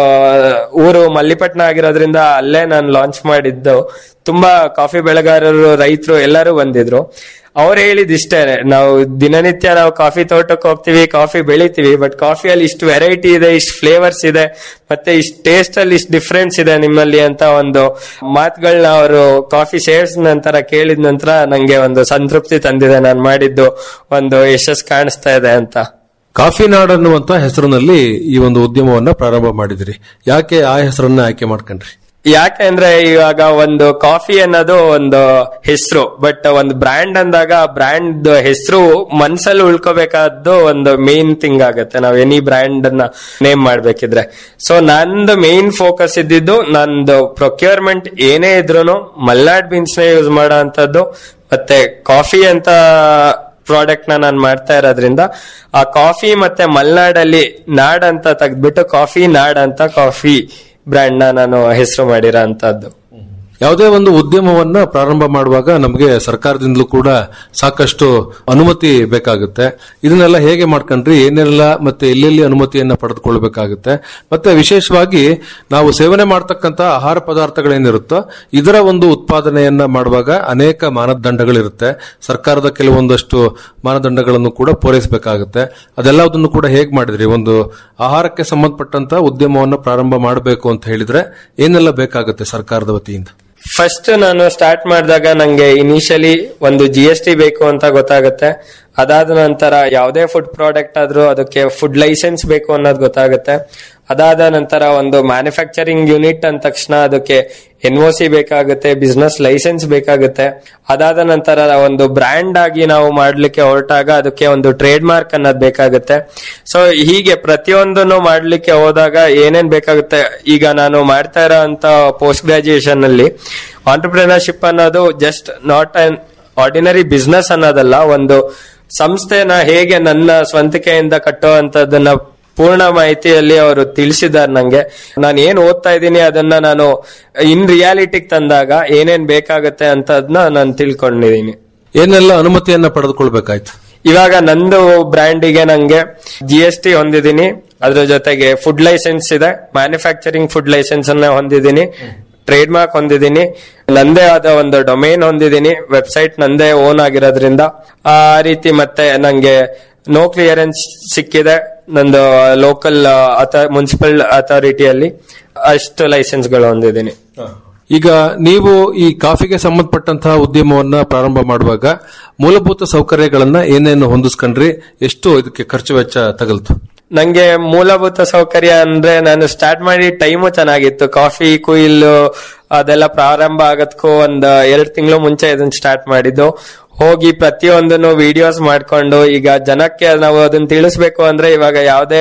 ಊರು ಮಲ್ಲಿಪಟ್ನ ಆಗಿರೋದ್ರಿಂದ ಅಲ್ಲೇ ನಾನು ಲಾಂಚ್ ಮಾಡಿದ್ದು ತುಂಬಾ ಕಾಫಿ ಬೆಳೆಗಾರರು ರೈತರು ಎಲ್ಲರೂ ಬಂದಿದ್ರು ಅವ್ರು ಹೇಳಿದ್ ಇಷ್ಟೇ ನಾವು ದಿನನಿತ್ಯ ನಾವು ಕಾಫಿ ತೋಟಕ್ಕೆ ಹೋಗ್ತೀವಿ ಕಾಫಿ ಬೆಳಿತೀವಿ ಬಟ್ ಕಾಫಿಯಲ್ಲಿ ಇಷ್ಟು ವೆರೈಟಿ ಇದೆ ಇಷ್ಟು ಫ್ಲೇವರ್ಸ್ ಇದೆ ಮತ್ತೆ ಇಷ್ಟು ಟೇಸ್ಟ್ ಅಲ್ಲಿ ಇಷ್ಟು ಡಿಫ್ರೆನ್ಸ್ ಇದೆ ನಿಮ್ಮಲ್ಲಿ ಅಂತ ಒಂದು ಮಾತುಗಳನ್ನ ಅವರು ಕಾಫಿ ಸೇವ್ಸ್ ನಂತರ ಕೇಳಿದ ನಂತರ ನಂಗೆ ಒಂದು ಸಂತೃಪ್ತಿ ತಂದಿದೆ ನಾನು ಮಾಡಿದ್ದು ಒಂದು ಯಶಸ್ ಕಾಣಿಸ್ತಾ ಇದೆ ಅಂತ ಕಾಫಿ ನಾಡ್ ಅನ್ನುವಂತ ಹೆಸರಿನಲ್ಲಿ ಈ ಒಂದು ಉದ್ಯಮವನ್ನ ಪ್ರಾರಂಭ ಮಾಡಿದಿರಿ ಯಾಕೆ ಆ ಹೆಸರನ್ನ ಆಯ್ಕೆ ಮಾಡ್ಕೊಂಡ್ರಿ ಯಾಕೆ ಅಂದ್ರೆ ಇವಾಗ ಒಂದು ಕಾಫಿ ಅನ್ನೋದು ಒಂದು ಹೆಸರು ಬಟ್ ಒಂದು ಬ್ರ್ಯಾಂಡ್ ಅಂದಾಗ ಬ್ರ್ಯಾಂಡ್ ಹೆಸರು ಮನ್ಸಲ್ಲಿ ಉಳ್ಕೋಬೇಕಾದ್ದು ಒಂದು ಮೇನ್ ಥಿಂಗ್ ಆಗುತ್ತೆ ನಾವ್ ಎನಿ ಬ್ರ್ಯಾಂಡ್ ಅನ್ನ ನೇಮ್ ಮಾಡ್ಬೇಕಿದ್ರೆ ಸೊ ನಂದು ಮೇನ್ ಫೋಕಸ್ ಇದ್ದಿದ್ದು ನಂದು ಪ್ರೊಕ್ಯೂರ್ಮೆಂಟ್ ಏನೇ ಇದ್ರು ಮಲ್ನಾಡ್ ಬೀನ್ಸ್ ನ ಯೂಸ್ ಮಾಡೋ ಅಂತದ್ದು ಮತ್ತೆ ಕಾಫಿ ಅಂತ ಪ್ರಾಡಕ್ಟ್ ನ ನಾನು ಮಾಡ್ತಾ ಇರೋದ್ರಿಂದ ಆ ಕಾಫಿ ಮತ್ತೆ ಮಲ್ನಾಡಲ್ಲಿ ನಾಡ್ ಅಂತ ತೆಗ್ದ್ಬಿಟ್ಟು ಕಾಫಿ ನಾಡ್ ಅಂತ ಕಾಫಿ ಬ್ರ್ಯಾಂಡ್ ನ ನಾನು ಹೆಸರು ಮಾಡಿರೋ ಅಂತದ್ದು ಯಾವುದೇ ಒಂದು ಉದ್ಯಮವನ್ನ ಪ್ರಾರಂಭ ಮಾಡುವಾಗ ನಮಗೆ ಸರ್ಕಾರದಿಂದಲೂ ಕೂಡ ಸಾಕಷ್ಟು ಅನುಮತಿ ಬೇಕಾಗುತ್ತೆ ಇದನ್ನೆಲ್ಲ ಹೇಗೆ ಮಾಡ್ಕೊಂಡ್ರಿ ಏನೆಲ್ಲ ಮತ್ತೆ ಎಲ್ಲೆಲ್ಲಿ ಅನುಮತಿಯನ್ನ ಪಡೆದುಕೊಳ್ಬೇಕಾಗುತ್ತೆ ಮತ್ತೆ ವಿಶೇಷವಾಗಿ ನಾವು ಸೇವನೆ ಮಾಡ್ತಕ್ಕಂತ ಆಹಾರ ಪದಾರ್ಥಗಳೇನಿರುತ್ತೋ ಇದರ ಒಂದು ಉತ್ಪಾದನೆಯನ್ನ ಮಾಡುವಾಗ ಅನೇಕ ಮಾನದಂಡಗಳಿರುತ್ತೆ ಸರ್ಕಾರದ ಕೆಲವೊಂದಷ್ಟು ಮಾನದಂಡಗಳನ್ನು ಕೂಡ ಪೂರೈಸಬೇಕಾಗುತ್ತೆ ಅದೆಲ್ಲದನ್ನು ಕೂಡ ಹೇಗೆ ಮಾಡಿದ್ರಿ ಒಂದು ಆಹಾರಕ್ಕೆ ಸಂಬಂಧಪಟ್ಟಂತ ಉದ್ಯಮವನ್ನ ಪ್ರಾರಂಭ ಮಾಡಬೇಕು ಅಂತ ಹೇಳಿದ್ರೆ ಏನೆಲ್ಲ ಬೇಕಾಗುತ್ತೆ ಸರ್ಕಾರದ ವತಿಯಿಂದ ಫಸ್ಟ್ ನಾನು ಸ್ಟಾರ್ಟ್ ಮಾಡಿದಾಗ ನಂಗೆ ಇನಿಷಿಯಲಿ ಒಂದು ಜಿ ಎಸ್ ಟಿ ಬೇಕು ಅಂತ ಗೊತ್ತಾಗುತ್ತೆ ಅದಾದ ನಂತರ ಯಾವುದೇ ಫುಡ್ ಪ್ರಾಡಕ್ಟ್ ಆದ್ರೂ ಅದಕ್ಕೆ ಫುಡ್ ಲೈಸೆನ್ಸ್ ಬೇಕು ಅನ್ನೋದು ಗೊತ್ತಾಗುತ್ತೆ ಅದಾದ ನಂತರ ಒಂದು ಮ್ಯಾನುಫ್ಯಾಕ್ಚರಿಂಗ್ ಯೂನಿಟ್ ಅಂದ ತಕ್ಷಣ ಅದಕ್ಕೆ ಎನ್ ಒ ಸಿ ಬೇಕಾಗುತ್ತೆ ಬಿಸ್ನೆಸ್ ಲೈಸೆನ್ಸ್ ಬೇಕಾಗುತ್ತೆ ಅದಾದ ನಂತರ ಒಂದು ಬ್ರ್ಯಾಂಡ್ ಆಗಿ ನಾವು ಮಾಡ್ಲಿಕ್ಕೆ ಹೊರಟಾಗ ಅದಕ್ಕೆ ಒಂದು ಟ್ರೇಡ್ ಮಾರ್ಕ್ ಅನ್ನೋದು ಬೇಕಾಗುತ್ತೆ ಸೊ ಹೀಗೆ ಪ್ರತಿಯೊಂದನ್ನು ಮಾಡ್ಲಿಕ್ಕೆ ಹೋದಾಗ ಏನೇನ್ ಬೇಕಾಗುತ್ತೆ ಈಗ ನಾನು ಮಾಡ್ತಾ ಇರೋ ಅಂತ ಪೋಸ್ಟ್ ಗ್ರಾಜುಯೇಷನ್ ಅಲ್ಲಿ ಆಂಟರ್ಪ್ರಿನರ್ಶಿಪ್ ಅನ್ನೋದು just not an ordinary business ಅನ್ನೋದಲ್ಲ ಒಂದು ಸಂಸ್ಥೆನ ಹೇಗೆ ನನ್ನ ಸ್ವಂತಿಕೆಯಿಂದ ಕಟ್ಟುವಂತದನ್ನ ಪೂರ್ಣ ಮಾಹಿತಿಯಲ್ಲಿ ಅವರು ತಿಳಿಸಿದ್ದಾರೆ ನಂಗೆ ನಾನು ಏನ್ ಓದ್ತಾ ಇದ್ದೀನಿ ಅದನ್ನ ನಾನು ಇನ್ ರಿಯಾಲಿಟಿಗೆ ತಂದಾಗ ಏನೇನ್ ಬೇಕಾಗುತ್ತೆ ಅಂತದ್ನ ನಾನು ತಿಳ್ಕೊಂಡಿದೀನಿ ಏನೆಲ್ಲ ಅನುಮತಿಯನ್ನ ಪಡೆದುಕೊಳ್ಬೇಕಾಯ್ತು ಇವಾಗ ನಂದು ಬ್ರ್ಯಾಂಡಿಗೆ ನಂಗೆ ಜಿ ಎಸ್ ಟಿ ಹೊಂದಿದ್ದೀನಿ ಅದ್ರ ಜೊತೆಗೆ ಫುಡ್ ಲೈಸೆನ್ಸ್ ಇದೆ ಮ್ಯಾನುಫ್ಯಾಕ್ಚರಿಂಗ್ ಫುಡ್ ಲೈಸೆನ್ಸ್ ಅನ್ನ ಹೊಂದಿದ್ದೀನಿ ಟ್ರೇಡ್ ಮಾರ್ಕ್ ಹೊಂದಿದ್ದೀನಿ ನಂದೇ ಆದ ಒಂದು ಡೊಮೇನ್ ಹೊಂದಿದ್ದೀನಿ ವೆಬ್ಸೈಟ್ ನಂದೇ ಓನ್ ಆಗಿರೋದ್ರಿಂದ ಆ ರೀತಿ ಮತ್ತೆ ನಂಗೆ ನೋ ಕ್ಲಿಯರೆನ್ಸ್ ಸಿಕ್ಕಿದೆ ನಂದು ಲೋಕಲ್ ಮುನ್ಸಿಪಲ್ ಅಥಾರಿಟಿಯಲ್ಲಿ ಅಷ್ಟು ಲೈಸೆನ್ಸ್ಗಳು ಹೊಂದಿದ್ದೀನಿ ಈಗ ನೀವು ಈ ಕಾಫಿಗೆ ಸಂಬಂಧಪಟ್ಟಂತಹ ಉದ್ಯಮವನ್ನ ಪ್ರಾರಂಭ ಮಾಡುವಾಗ ಮೂಲಭೂತ ಸೌಕರ್ಯಗಳನ್ನ ಏನೇನು ಹೊಂದಿಸ್ಕೊಂಡ್ರಿ ಎಷ್ಟು ಇದಕ್ಕೆ ಖರ್ಚು ವೆಚ್ಚ ತಗಲ್ತು ನಂಗೆ ಮೂಲಭೂತ ಸೌಕರ್ಯ ಅಂದ್ರೆ ನಾನು ಸ್ಟಾರ್ಟ್ ಮಾಡಿ ಟೈಮು ಚೆನ್ನಾಗಿತ್ತು ಕಾಫಿ ಕುಯಿಲ್ ಅದೆಲ್ಲ ಪ್ರಾರಂಭ ಆಗೋದಕ್ಕೂ ಒಂದ್ ಎರಡ್ ತಿಂಗಳು ಮುಂಚೆ ಇದನ್ನ ಸ್ಟಾರ್ಟ್ ಮಾಡಿದ್ದು ಹೋಗಿ ಪ್ರತಿಯೊಂದನ್ನು ವಿಡಿಯೋಸ್ ಮಾಡ್ಕೊಂಡು ಈಗ ಜನಕ್ಕೆ ನಾವು ಅದನ್ನ ತಿಳಿಸ್ಬೇಕು ಅಂದ್ರೆ ಇವಾಗ ಯಾವುದೇ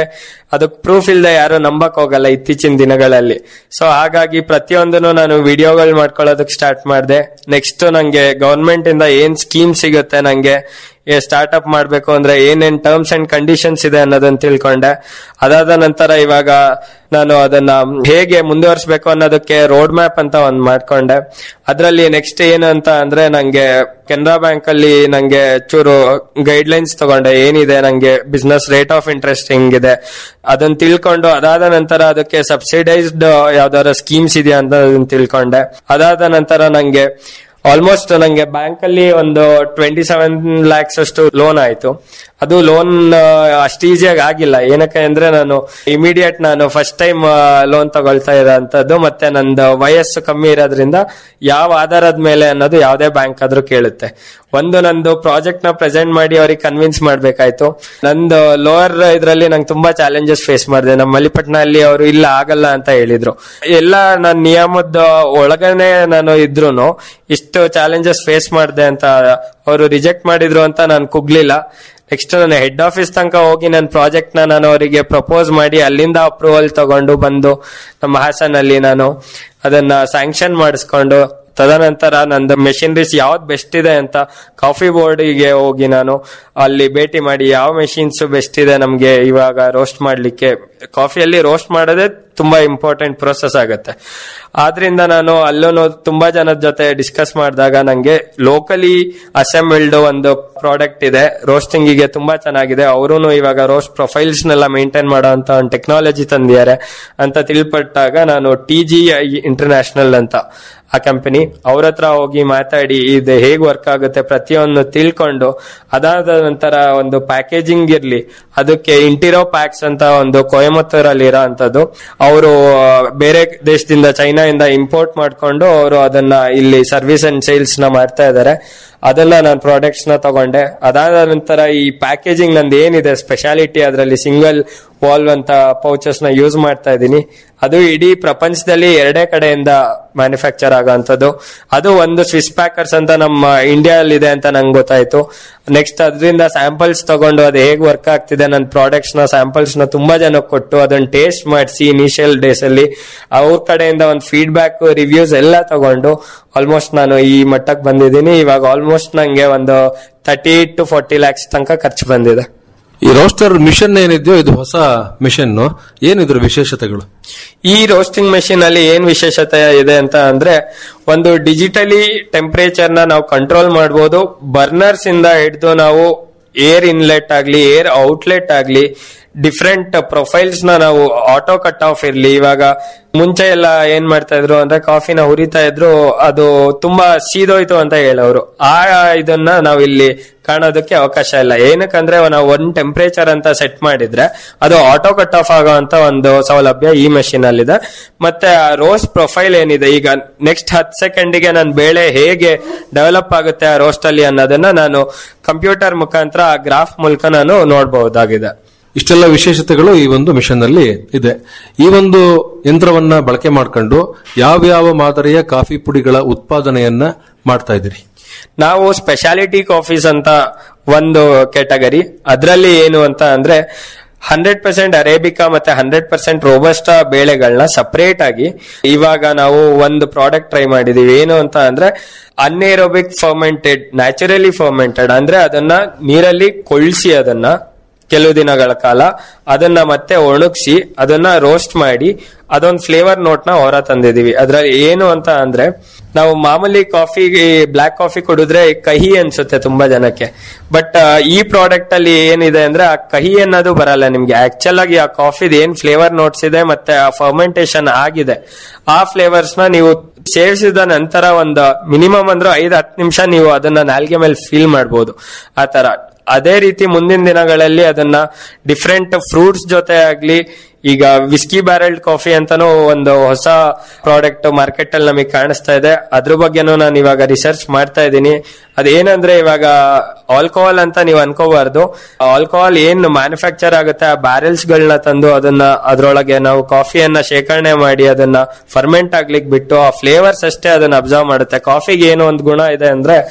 ಅದಕ್ಕೆ ಪ್ರೂಫ್ ಇಲ್ಲದೆ ಯಾರು ನಂಬಕ್ ಹೋಗಲ್ಲ ಇತ್ತೀಚಿನ ದಿನಗಳಲ್ಲಿ ಸೊ ಹಾಗಾಗಿ ಪ್ರತಿಯೊಂದನ್ನು ನಾನು ವಿಡಿಯೋಗಳು ಮಾಡ್ಕೊಳ್ಳೋದಕ್ಕೆ ಸ್ಟಾರ್ಟ್ ಮಾಡಿದೆ ನೆಕ್ಸ್ಟ್ ನಂಗೆ ಗವರ್ಮೆಂಟ್ ಇಂದ ಏನ್ ಸ್ಕೀಮ್ ಸಿಗುತ್ತೆ ನಂಗೆ ಸ್ಟಾರ್ಟ್ಅಪ್ ಮಾಡ್ಬೇಕು ಅಂದ್ರೆ ಏನೇನ್ ಟರ್ಮ್ಸ್ ಅಂಡ್ ಕಂಡೀಷನ್ಸ್ ಇದೆ ಅನ್ನೋದನ್ನ ತಿಳ್ಕೊಂಡೆ ಅದಾದ ನಂತರ ಇವಾಗ ನಾನು ಅದನ್ನ ಹೇಗೆ ಮುಂದುವರಿಸಬೇಕು ಅನ್ನೋದಕ್ಕೆ ರೋಡ್ ಮ್ಯಾಪ್ ಅಂತ ಒಂದ್ ಮಾಡ್ಕೊಂಡೆ ಅದರಲ್ಲಿ ನೆಕ್ಸ್ಟ್ ಏನು ಅಂತ ಅಂದ್ರೆ ನಂಗೆ ಕೆನರಾ ಬ್ಯಾಂಕ್ ಅಲ್ಲಿ ನಂಗೆ ಚೂರು ಗೈಡ್ ಲೈನ್ಸ್ ತಗೊಂಡೆ ಏನಿದೆ ನಂಗೆ ಬಿಸ್ನೆಸ್ ರೇಟ್ ಆಫ್ ಇಂಟ್ರೆಸ್ಟ್ ಹೆಂಗಿದೆ ಅದನ್ನ ತಿಳ್ಕೊಂಡು ಅದಾದ ನಂತರ ಅದಕ್ಕೆ ಸಬ್ಸಿಡೈಸ್ಡ್ ಯಾವ್ದಾರ ಸ್ಕೀಮ್ಸ್ ಇದೆಯಾ ಅಂತ ಅದನ್ನ ತಿಳ್ಕೊಂಡೆ ಅದಾದ ನಂತರ ನಂಗೆ ಆಲ್ಮೋಸ್ಟ್ ನಂಗೆ ಬ್ಯಾಂಕ್ ಅಲ್ಲಿ ಒಂದು ಟ್ವೆಂಟಿ ಸೆವೆನ್ ಲ್ಯಾಕ್ಸ್ ಅಷ್ಟು ಲೋನ್ ಆಯ್ತು ಅದು ಲೋನ್ ಅಷ್ಟು ಈಸಿಯಾಗಿ ಆಗಿಲ್ಲ ಏನಕ್ಕೆ ಅಂದ್ರೆ ನಾನು ಇಮಿಡಿಯೇಟ್ ನಾನು ಫಸ್ಟ್ ಟೈಮ್ ಲೋನ್ ತಗೊಳ್ತಾ ಇರೋಂಥದ್ದು ಮತ್ತೆ ನಂದು ವಯಸ್ಸು ಕಮ್ಮಿ ಇರೋದ್ರಿಂದ ಯಾವ ಆಧಾರದ ಮೇಲೆ ಅನ್ನೋದು ಯಾವುದೇ ಬ್ಯಾಂಕ್ ಆದ್ರೂ ಕೇಳುತ್ತೆ ಒಂದು ನಂದು ಪ್ರಾಜೆಕ್ಟ್ ನ ಪ್ರೆಸೆಂಟ್ ಮಾಡಿ ಅವ್ರಿಗೆ ಕನ್ವಿನ್ಸ್ ಮಾಡ್ಬೇಕಾಯ್ತು ನಂದು ಲೋವರ್ ಇದ್ರಲ್ಲಿ ನಂಗೆ ತುಂಬಾ ಚಾಲೆಂಜಸ್ ಫೇಸ್ ಮಾಡಿದೆ ನಮ್ಮ ಮಲ್ಲಿಪಟ್ನ ಅಲ್ಲಿ ಅವರು ಇಲ್ಲ ಆಗಲ್ಲ ಅಂತ ಹೇಳಿದ್ರು ಎಲ್ಲ ನನ್ನ ನಿಯಮದ ಒಳಗನೆ ನಾನು ಇದ್ರೂನು ಇಷ್ಟು ಚಾಲೆಂಜಸ್ ಫೇಸ್ ಮಾಡಿದೆ ಅಂತ ಅವರು ರಿಜೆಕ್ಟ್ ಮಾಡಿದ್ರು ಅಂತ ನಾನು ಕುಗ್ಲಿಲ್ಲ ನೆಕ್ಸ್ಟ್ ನಾನು ಹೆಡ್ ಆಫೀಸ್ ತನಕ ಹೋಗಿ ನನ್ನ ಪ್ರಾಜೆಕ್ಟ್ ನ ನಾನು ಅವರಿಗೆ ಪ್ರಪೋಸ್ ಮಾಡಿ ಅಲ್ಲಿಂದ ಅಪ್ರೂವಲ್ ತಗೊಂಡು ಬಂದು ನಮ್ಮ ಹಾಸನಲ್ಲಿ ನಾನು ಅದನ್ನ ಸ್ಯಾಂಕ್ಷನ್ ಮಾಡಿಸ್ಕೊಂಡು ತದನಂತರ ನಂದು ಮೆಷಿನರೀಸ್ ಯಾವ್ದು ಬೆಸ್ಟ್ ಇದೆ ಅಂತ ಕಾಫಿ ಬೋರ್ಡಿಗೆ ಹೋಗಿ ನಾನು ಅಲ್ಲಿ ಭೇಟಿ ಮಾಡಿ ಯಾವ ಮೆಷಿನ್ಸ್ ಬೆಸ್ಟ್ ಇದೆ ನಮ್ಗೆ ಇವಾಗ ರೋಸ್ಟ್ ಮಾಡ್ಲಿಕ್ಕೆ ಕಾಫಿಯಲ್ಲಿ ರೋಸ್ಟ್ ಮಾಡೋದೇ ತುಂಬಾ ಇಂಪಾರ್ಟೆಂಟ್ ಪ್ರೋಸೆಸ್ ಆಗುತ್ತೆ ಆದ್ರಿಂದ ನಾನು ಅಲ್ಲೂ ತುಂಬಾ ಜನದ ಜೊತೆ ಡಿಸ್ಕಸ್ ಮಾಡಿದಾಗ ನಂಗೆ ಲೋಕಲಿ ಅಸೆಂಬಲ್ಡ್ ಒಂದು ಪ್ರಾಡಕ್ಟ್ ಇದೆ ರೋಸ್ಟಿಂಗ್ ಗೆ ತುಂಬಾ ಚೆನ್ನಾಗಿದೆ ಅವರು ಇವಾಗ ರೋಸ್ಟ್ ಪ್ರೊಫೈಲ್ಸ್ ನೆಲ್ಲ ಮೇಂಟೈನ್ ಮಾಡೋ ಅಂತ ಒಂದು ಟೆಕ್ನಾಲಜಿ ತಂದಿದ್ದಾರೆ ಅಂತ ತಿಳ್ಪಟ್ಟಾಗ ನಾನು ಟಿ ಜಿ ಇಂಟರ್ನ್ಯಾಷನಲ್ ಅಂತ ಆ ಕಂಪನಿ ಅವ್ರ ಹತ್ರ ಹೋಗಿ ಮಾತಾಡಿ ಇದು ಹೇಗ್ ವರ್ಕ್ ಆಗುತ್ತೆ ಪ್ರತಿಯೊಂದು ತಿಳ್ಕೊಂಡು ಅದಾದ ನಂತರ ಒಂದು ಪ್ಯಾಕೇಜಿಂಗ್ ಇರ್ಲಿ ಅದಕ್ಕೆ ಇಂಟಿರೋ ಪ್ಯಾಕ್ಸ್ ಅಂತ ಒಂದು ಕೊಯಮತ್ತೂರ್ ಅಲ್ಲಿ ಇರೋ ಅಂತದ್ದು ಅವರು ಬೇರೆ ದೇಶದಿಂದ ಚೈನಾದಿಂದ ಇಂಪೋರ್ಟ್ ಮಾಡ್ಕೊಂಡು ಅವರು ಅದನ್ನ ಇಲ್ಲಿ ಸರ್ವಿಸ್ ಅಂಡ್ ಸೇಲ್ಸ್ ನ ಮಾಡ್ತಾ ಇದ್ದಾರೆ ಅದೆಲ್ಲ ನಾನು ಪ್ರಾಡಕ್ಟ್ಸ್ ನ ತಗೊಂಡೆ ಅದಾದ ನಂತರ ಈ ಪ್ಯಾಕೇಜಿಂಗ್ ನಂದು ಏನಿದೆ ಸ್ಪೆಷಾಲಿಟಿ ಅದರಲ್ಲಿ ಸಿಂಗಲ್ ವಾಲ್ವ್ ಅಂತ ಪೌಚಸ್ ನ ಯೂಸ್ ಮಾಡ್ತಾ ಇದ್ದೀನಿ ಅದು ಇಡೀ ಪ್ರಪಂಚದಲ್ಲಿ ಎರಡೇ ಕಡೆಯಿಂದ ಮ್ಯಾನುಫ್ಯಾಕ್ಚರ್ ಆಗೋಂಥದ್ದು ಅದು ಒಂದು ಸ್ವಿಸ್ ಪ್ಯಾಕರ್ಸ್ ಅಂತ ನಮ್ಮ ಇಂಡಿಯಾದಲ್ಲಿ ಇದೆ ಅಂತ ನಂಗೆ ಗೊತ್ತಾಯ್ತು ನೆಕ್ಸ್ಟ್ ಅದರಿಂದ ಸ್ಯಾಂಪಲ್ಸ್ ತಗೊಂಡು ಅದು ಹೇಗ್ ವರ್ಕ್ ಆಗ್ತಿದೆ ನನ್ನ ಪ್ರಾಡಕ್ಟ್ಸ್ ನ ಸ್ಯಾಂಪಲ್ಸ್ ನ ತುಂಬಾ ಜನಕ್ಕೆ ಕೊಟ್ಟು ಅದನ್ನ ಟೇಸ್ಟ್ ಮಾಡಿಸಿ ಇನಿಷಿಯಲ್ ಡೇಸ್ ಅಲ್ಲಿ ಅವ್ರ ಕಡೆಯಿಂದ ಒಂದು ಫೀಡ್ಬ್ಯಾಕ್ ರಿವ್ಯೂಸ್ ಎಲ್ಲ ತಗೊಂಡು ಆಲ್ಮೋಸ್ಟ್ ನಾನು ಈ ಮಟ್ಟಕ್ಕೆ ಬಂದಿದ್ದೀನಿ ಇವಾಗ ಆಲ್ಮೋಸ್ಟ್ ನಂಗೆ ಒಂದು ತರ್ಟಿ ಟು ಫಾರ್ಟಿ ಲ್ಯಾಕ್ಸ್ ತನಕ ಖರ್ಚು ಬಂದಿದೆ ಈ ರೋಸ್ಟರ್ ಮಿಷನ್ ಏನಿದೆಯೋ ಇದು ಹೊಸ ಮಿಷನ್ ಏನಿದ್ರ ವಿಶೇಷತೆಗಳು ಈ ರೋಸ್ಟಿಂಗ್ ಮೆಷಿನ್ ಅಲ್ಲಿ ಏನ್ ವಿಶೇಷತೆ ಇದೆ ಅಂತ ಅಂದ್ರೆ ಒಂದು ಡಿಜಿಟಲಿ ಟೆಂಪರೇಚರ್ ನ ನಾವು ಕಂಟ್ರೋಲ್ ಮಾಡಬಹುದು ಬರ್ನರ್ಸ್ ಇಂದ ಹಿಡಿದು ನಾವು ಏರ್ ಇನ್ಲೆಟ್ ಆಗ್ಲಿ ಏರ್ ಔಟ್ಲೆಟ್ ಆಗ್ಲಿ ಡಿಫ್ರೆಂಟ್ ಪ್ರೊಫೈಲ್ಸ್ ನ ನಾವು ಆಟೋ ಕಟ್ ಆಫ್ ಇರ್ಲಿ ಇವಾಗ ಮುಂಚೆ ಎಲ್ಲ ಏನ್ ಮಾಡ್ತಾ ಇದ್ರು ಅಂದ್ರೆ ಕಾಫಿನ ಹುರಿತಾ ಇದ್ರು ಅದು ತುಂಬಾ ಸೀದೋಯ್ತು ಅಂತ ಹೇಳೋರು ಆ ಇದನ್ನ ನಾವು ಇಲ್ಲಿ ಕಾಣೋದಕ್ಕೆ ಅವಕಾಶ ಇಲ್ಲ ಏನಕ್ಕಂದ್ರೆ ನಾವು ಒಂದ್ ಟೆಂಪರೇಚರ್ ಅಂತ ಸೆಟ್ ಮಾಡಿದ್ರೆ ಅದು ಆಟೋ ಕಟ್ ಆಫ್ ಆಗೋ ಅಂತ ಒಂದು ಸೌಲಭ್ಯ ಈ ಮೆಷಿನ್ ಅಲ್ಲಿದೆ ಮತ್ತೆ ರೋಸ್ಟ್ ಪ್ರೊಫೈಲ್ ಏನಿದೆ ಈಗ ನೆಕ್ಸ್ಟ್ ಹತ್ತು ಸೆಕೆಂಡಿಗೆ ನನ್ನ ಬೇಳೆ ಹೇಗೆ ಡೆವಲಪ್ ಆಗುತ್ತೆ ಆ ರೋಸ್ಟ್ ಅಲ್ಲಿ ಅನ್ನೋದನ್ನ ನಾನು ಕಂಪ್ಯೂಟರ್ ಮುಖಾಂತರ ಆ ಗ್ರಾಫ್ ಮೂಲಕ ನಾನು ನೋಡಬಹುದಾಗಿದೆ ಇಷ್ಟೆಲ್ಲ ವಿಶೇಷತೆಗಳು ಈ ಒಂದು ಮಿಷನ್ ನಲ್ಲಿ ಇದೆ ಈ ಒಂದು ಯಂತ್ರವನ್ನ ಬಳಕೆ ಮಾಡಿಕೊಂಡು ಯಾವ್ಯಾವ ಮಾದರಿಯ ಕಾಫಿ ಪುಡಿಗಳ ಉತ್ಪಾದನೆಯನ್ನ ಮಾಡ್ತಾ ಇದ್ದೀರಿ ನಾವು ಸ್ಪೆಷಾಲಿಟಿ ಕಾಫೀಸ್ ಅಂತ ಒಂದು ಕ್ಯಾಟಗರಿ ಅದರಲ್ಲಿ ಏನು ಅಂತ ಅಂದ್ರೆ ಹಂಡ್ರೆಡ್ ಪರ್ಸೆಂಟ್ ಅರೇಬಿಕಾ ಮತ್ತೆ ಹಂಡ್ರೆಡ್ ಪರ್ಸೆಂಟ್ ರೋಬಸ್ಟಾ ಬೇಳೆಗಳನ್ನ ಸಪರೇಟ್ ಆಗಿ ಇವಾಗ ನಾವು ಒಂದು ಪ್ರಾಡಕ್ಟ್ ಟ್ರೈ ಮಾಡಿದೀವಿ ಏನು ಅಂತ ಅಂದ್ರೆ ಅನ್ಏರೋಬಿಕ್ ಫರ್ಮೆಂಟೆಡ್ ನ್ಯಾಚುರಲಿ ಫರ್ಮೆಂಟೆಡ್ ಅಂದ್ರೆ ಅದನ್ನ ನೀರಲ್ಲಿ ಕೊಳ್ಸಿ ಅದನ್ನ ಕೆಲವು ದಿನಗಳ ಕಾಲ ಅದನ್ನ ಮತ್ತೆ ಒಣಗಿಸಿ ಅದನ್ನ ರೋಸ್ಟ್ ಮಾಡಿ ಅದೊಂದು ಫ್ಲೇವರ್ ನೋಟ್ ನ ಹೊರ ತಂದಿದೀವಿ ಅದ್ರಲ್ಲಿ ಏನು ಅಂತ ಅಂದ್ರೆ ನಾವು ಮಾಮೂಲಿ ಕಾಫಿ ಬ್ಲಾಕ್ ಕಾಫಿ ಕುಡಿದ್ರೆ ಕಹಿ ಅನ್ಸುತ್ತೆ ತುಂಬಾ ಜನಕ್ಕೆ ಬಟ್ ಈ ಪ್ರಾಡಕ್ಟ್ ಅಲ್ಲಿ ಏನಿದೆ ಅಂದ್ರೆ ಆ ಕಹಿ ಅನ್ನೋದು ಬರಲ್ಲ ನಿಮ್ಗೆ ಆಕ್ಚುಲ್ ಆಗಿ ಆ ಕಾಫಿದ್ ಏನ್ ಫ್ಲೇವರ್ ನೋಟ್ಸ್ ಇದೆ ಮತ್ತೆ ಆ ಫರ್ಮೆಂಟೇಶನ್ ಆಗಿದೆ ಆ ಫ್ಲೇವರ್ಸ್ ನ ನೀವು ಸೇವಿಸಿದ ನಂತರ ಒಂದು ಮಿನಿಮಮ್ ಅಂದ್ರೆ ಐದ್ ಹತ್ತು ನಿಮಿಷ ನೀವು ಅದನ್ನ ನಾಲ್ಗೆ ಮೇಲೆ ಫೀಲ್ ಮಾಡಬಹುದು ಆ ತರ ಅದೇ ರೀತಿ ಮುಂದಿನ ದಿನಗಳಲ್ಲಿ ಅದನ್ನ ಡಿಫ್ರೆಂಟ್ ಫ್ರೂಟ್ಸ್ ಜೊತೆ ಆಗ್ಲಿ ಈಗ ವಿಸ್ಕಿ ಬ್ಯಾರಲ್ ಕಾಫಿ ಅಂತಾನೂ ಒಂದು ಹೊಸ ಪ್ರಾಡಕ್ಟ್ ಮಾರ್ಕೆಟ್ ಅಲ್ಲಿ ನಮಗೆ ಕಾಣಿಸ್ತಾ ಇದೆ ಅದ್ರ ಬಗ್ಗೆನೂ ನಾನು ಇವಾಗ ರಿಸರ್ಚ್ ಮಾಡ್ತಾ ಇದ್ದೀನಿ ಅದೇನಂದ್ರೆ ಇವಾಗ ಆಲ್ಕೋಹಾಲ್ ಅಂತ ನೀವು ಅನ್ಕೋಬಾರ್ದು ಆಲ್ಕೋಹಾಲ್ ಏನ್ ಮ್ಯಾನುಫ್ಯಾಕ್ಚರ್ ಆಗುತ್ತೆ ಆ ಬ್ಯಾರೆಲ್ಸ್ ಗಳನ್ನ ತಂದು ಅದನ್ನ ಅದ್ರೊಳಗೆ ನಾವು ಕಾಫಿಯನ್ನ ಶೇಖರಣೆ ಮಾಡಿ ಅದನ್ನ ಫರ್ಮೆಂಟ್ ಆಗ್ಲಿಕ್ಕೆ ಬಿಟ್ಟು ಆ ಫ್ಲೇವರ್ಸ್ ಅಷ್ಟೇ ಅದನ್ನ ಅಬ್ಸರ್ವ್ ಮಾಡುತ್ತೆ ಕಾಫಿಗೆ ಏನು ಒಂದು ಗುಣ ಇದೆ ಅಂದ್ರೆ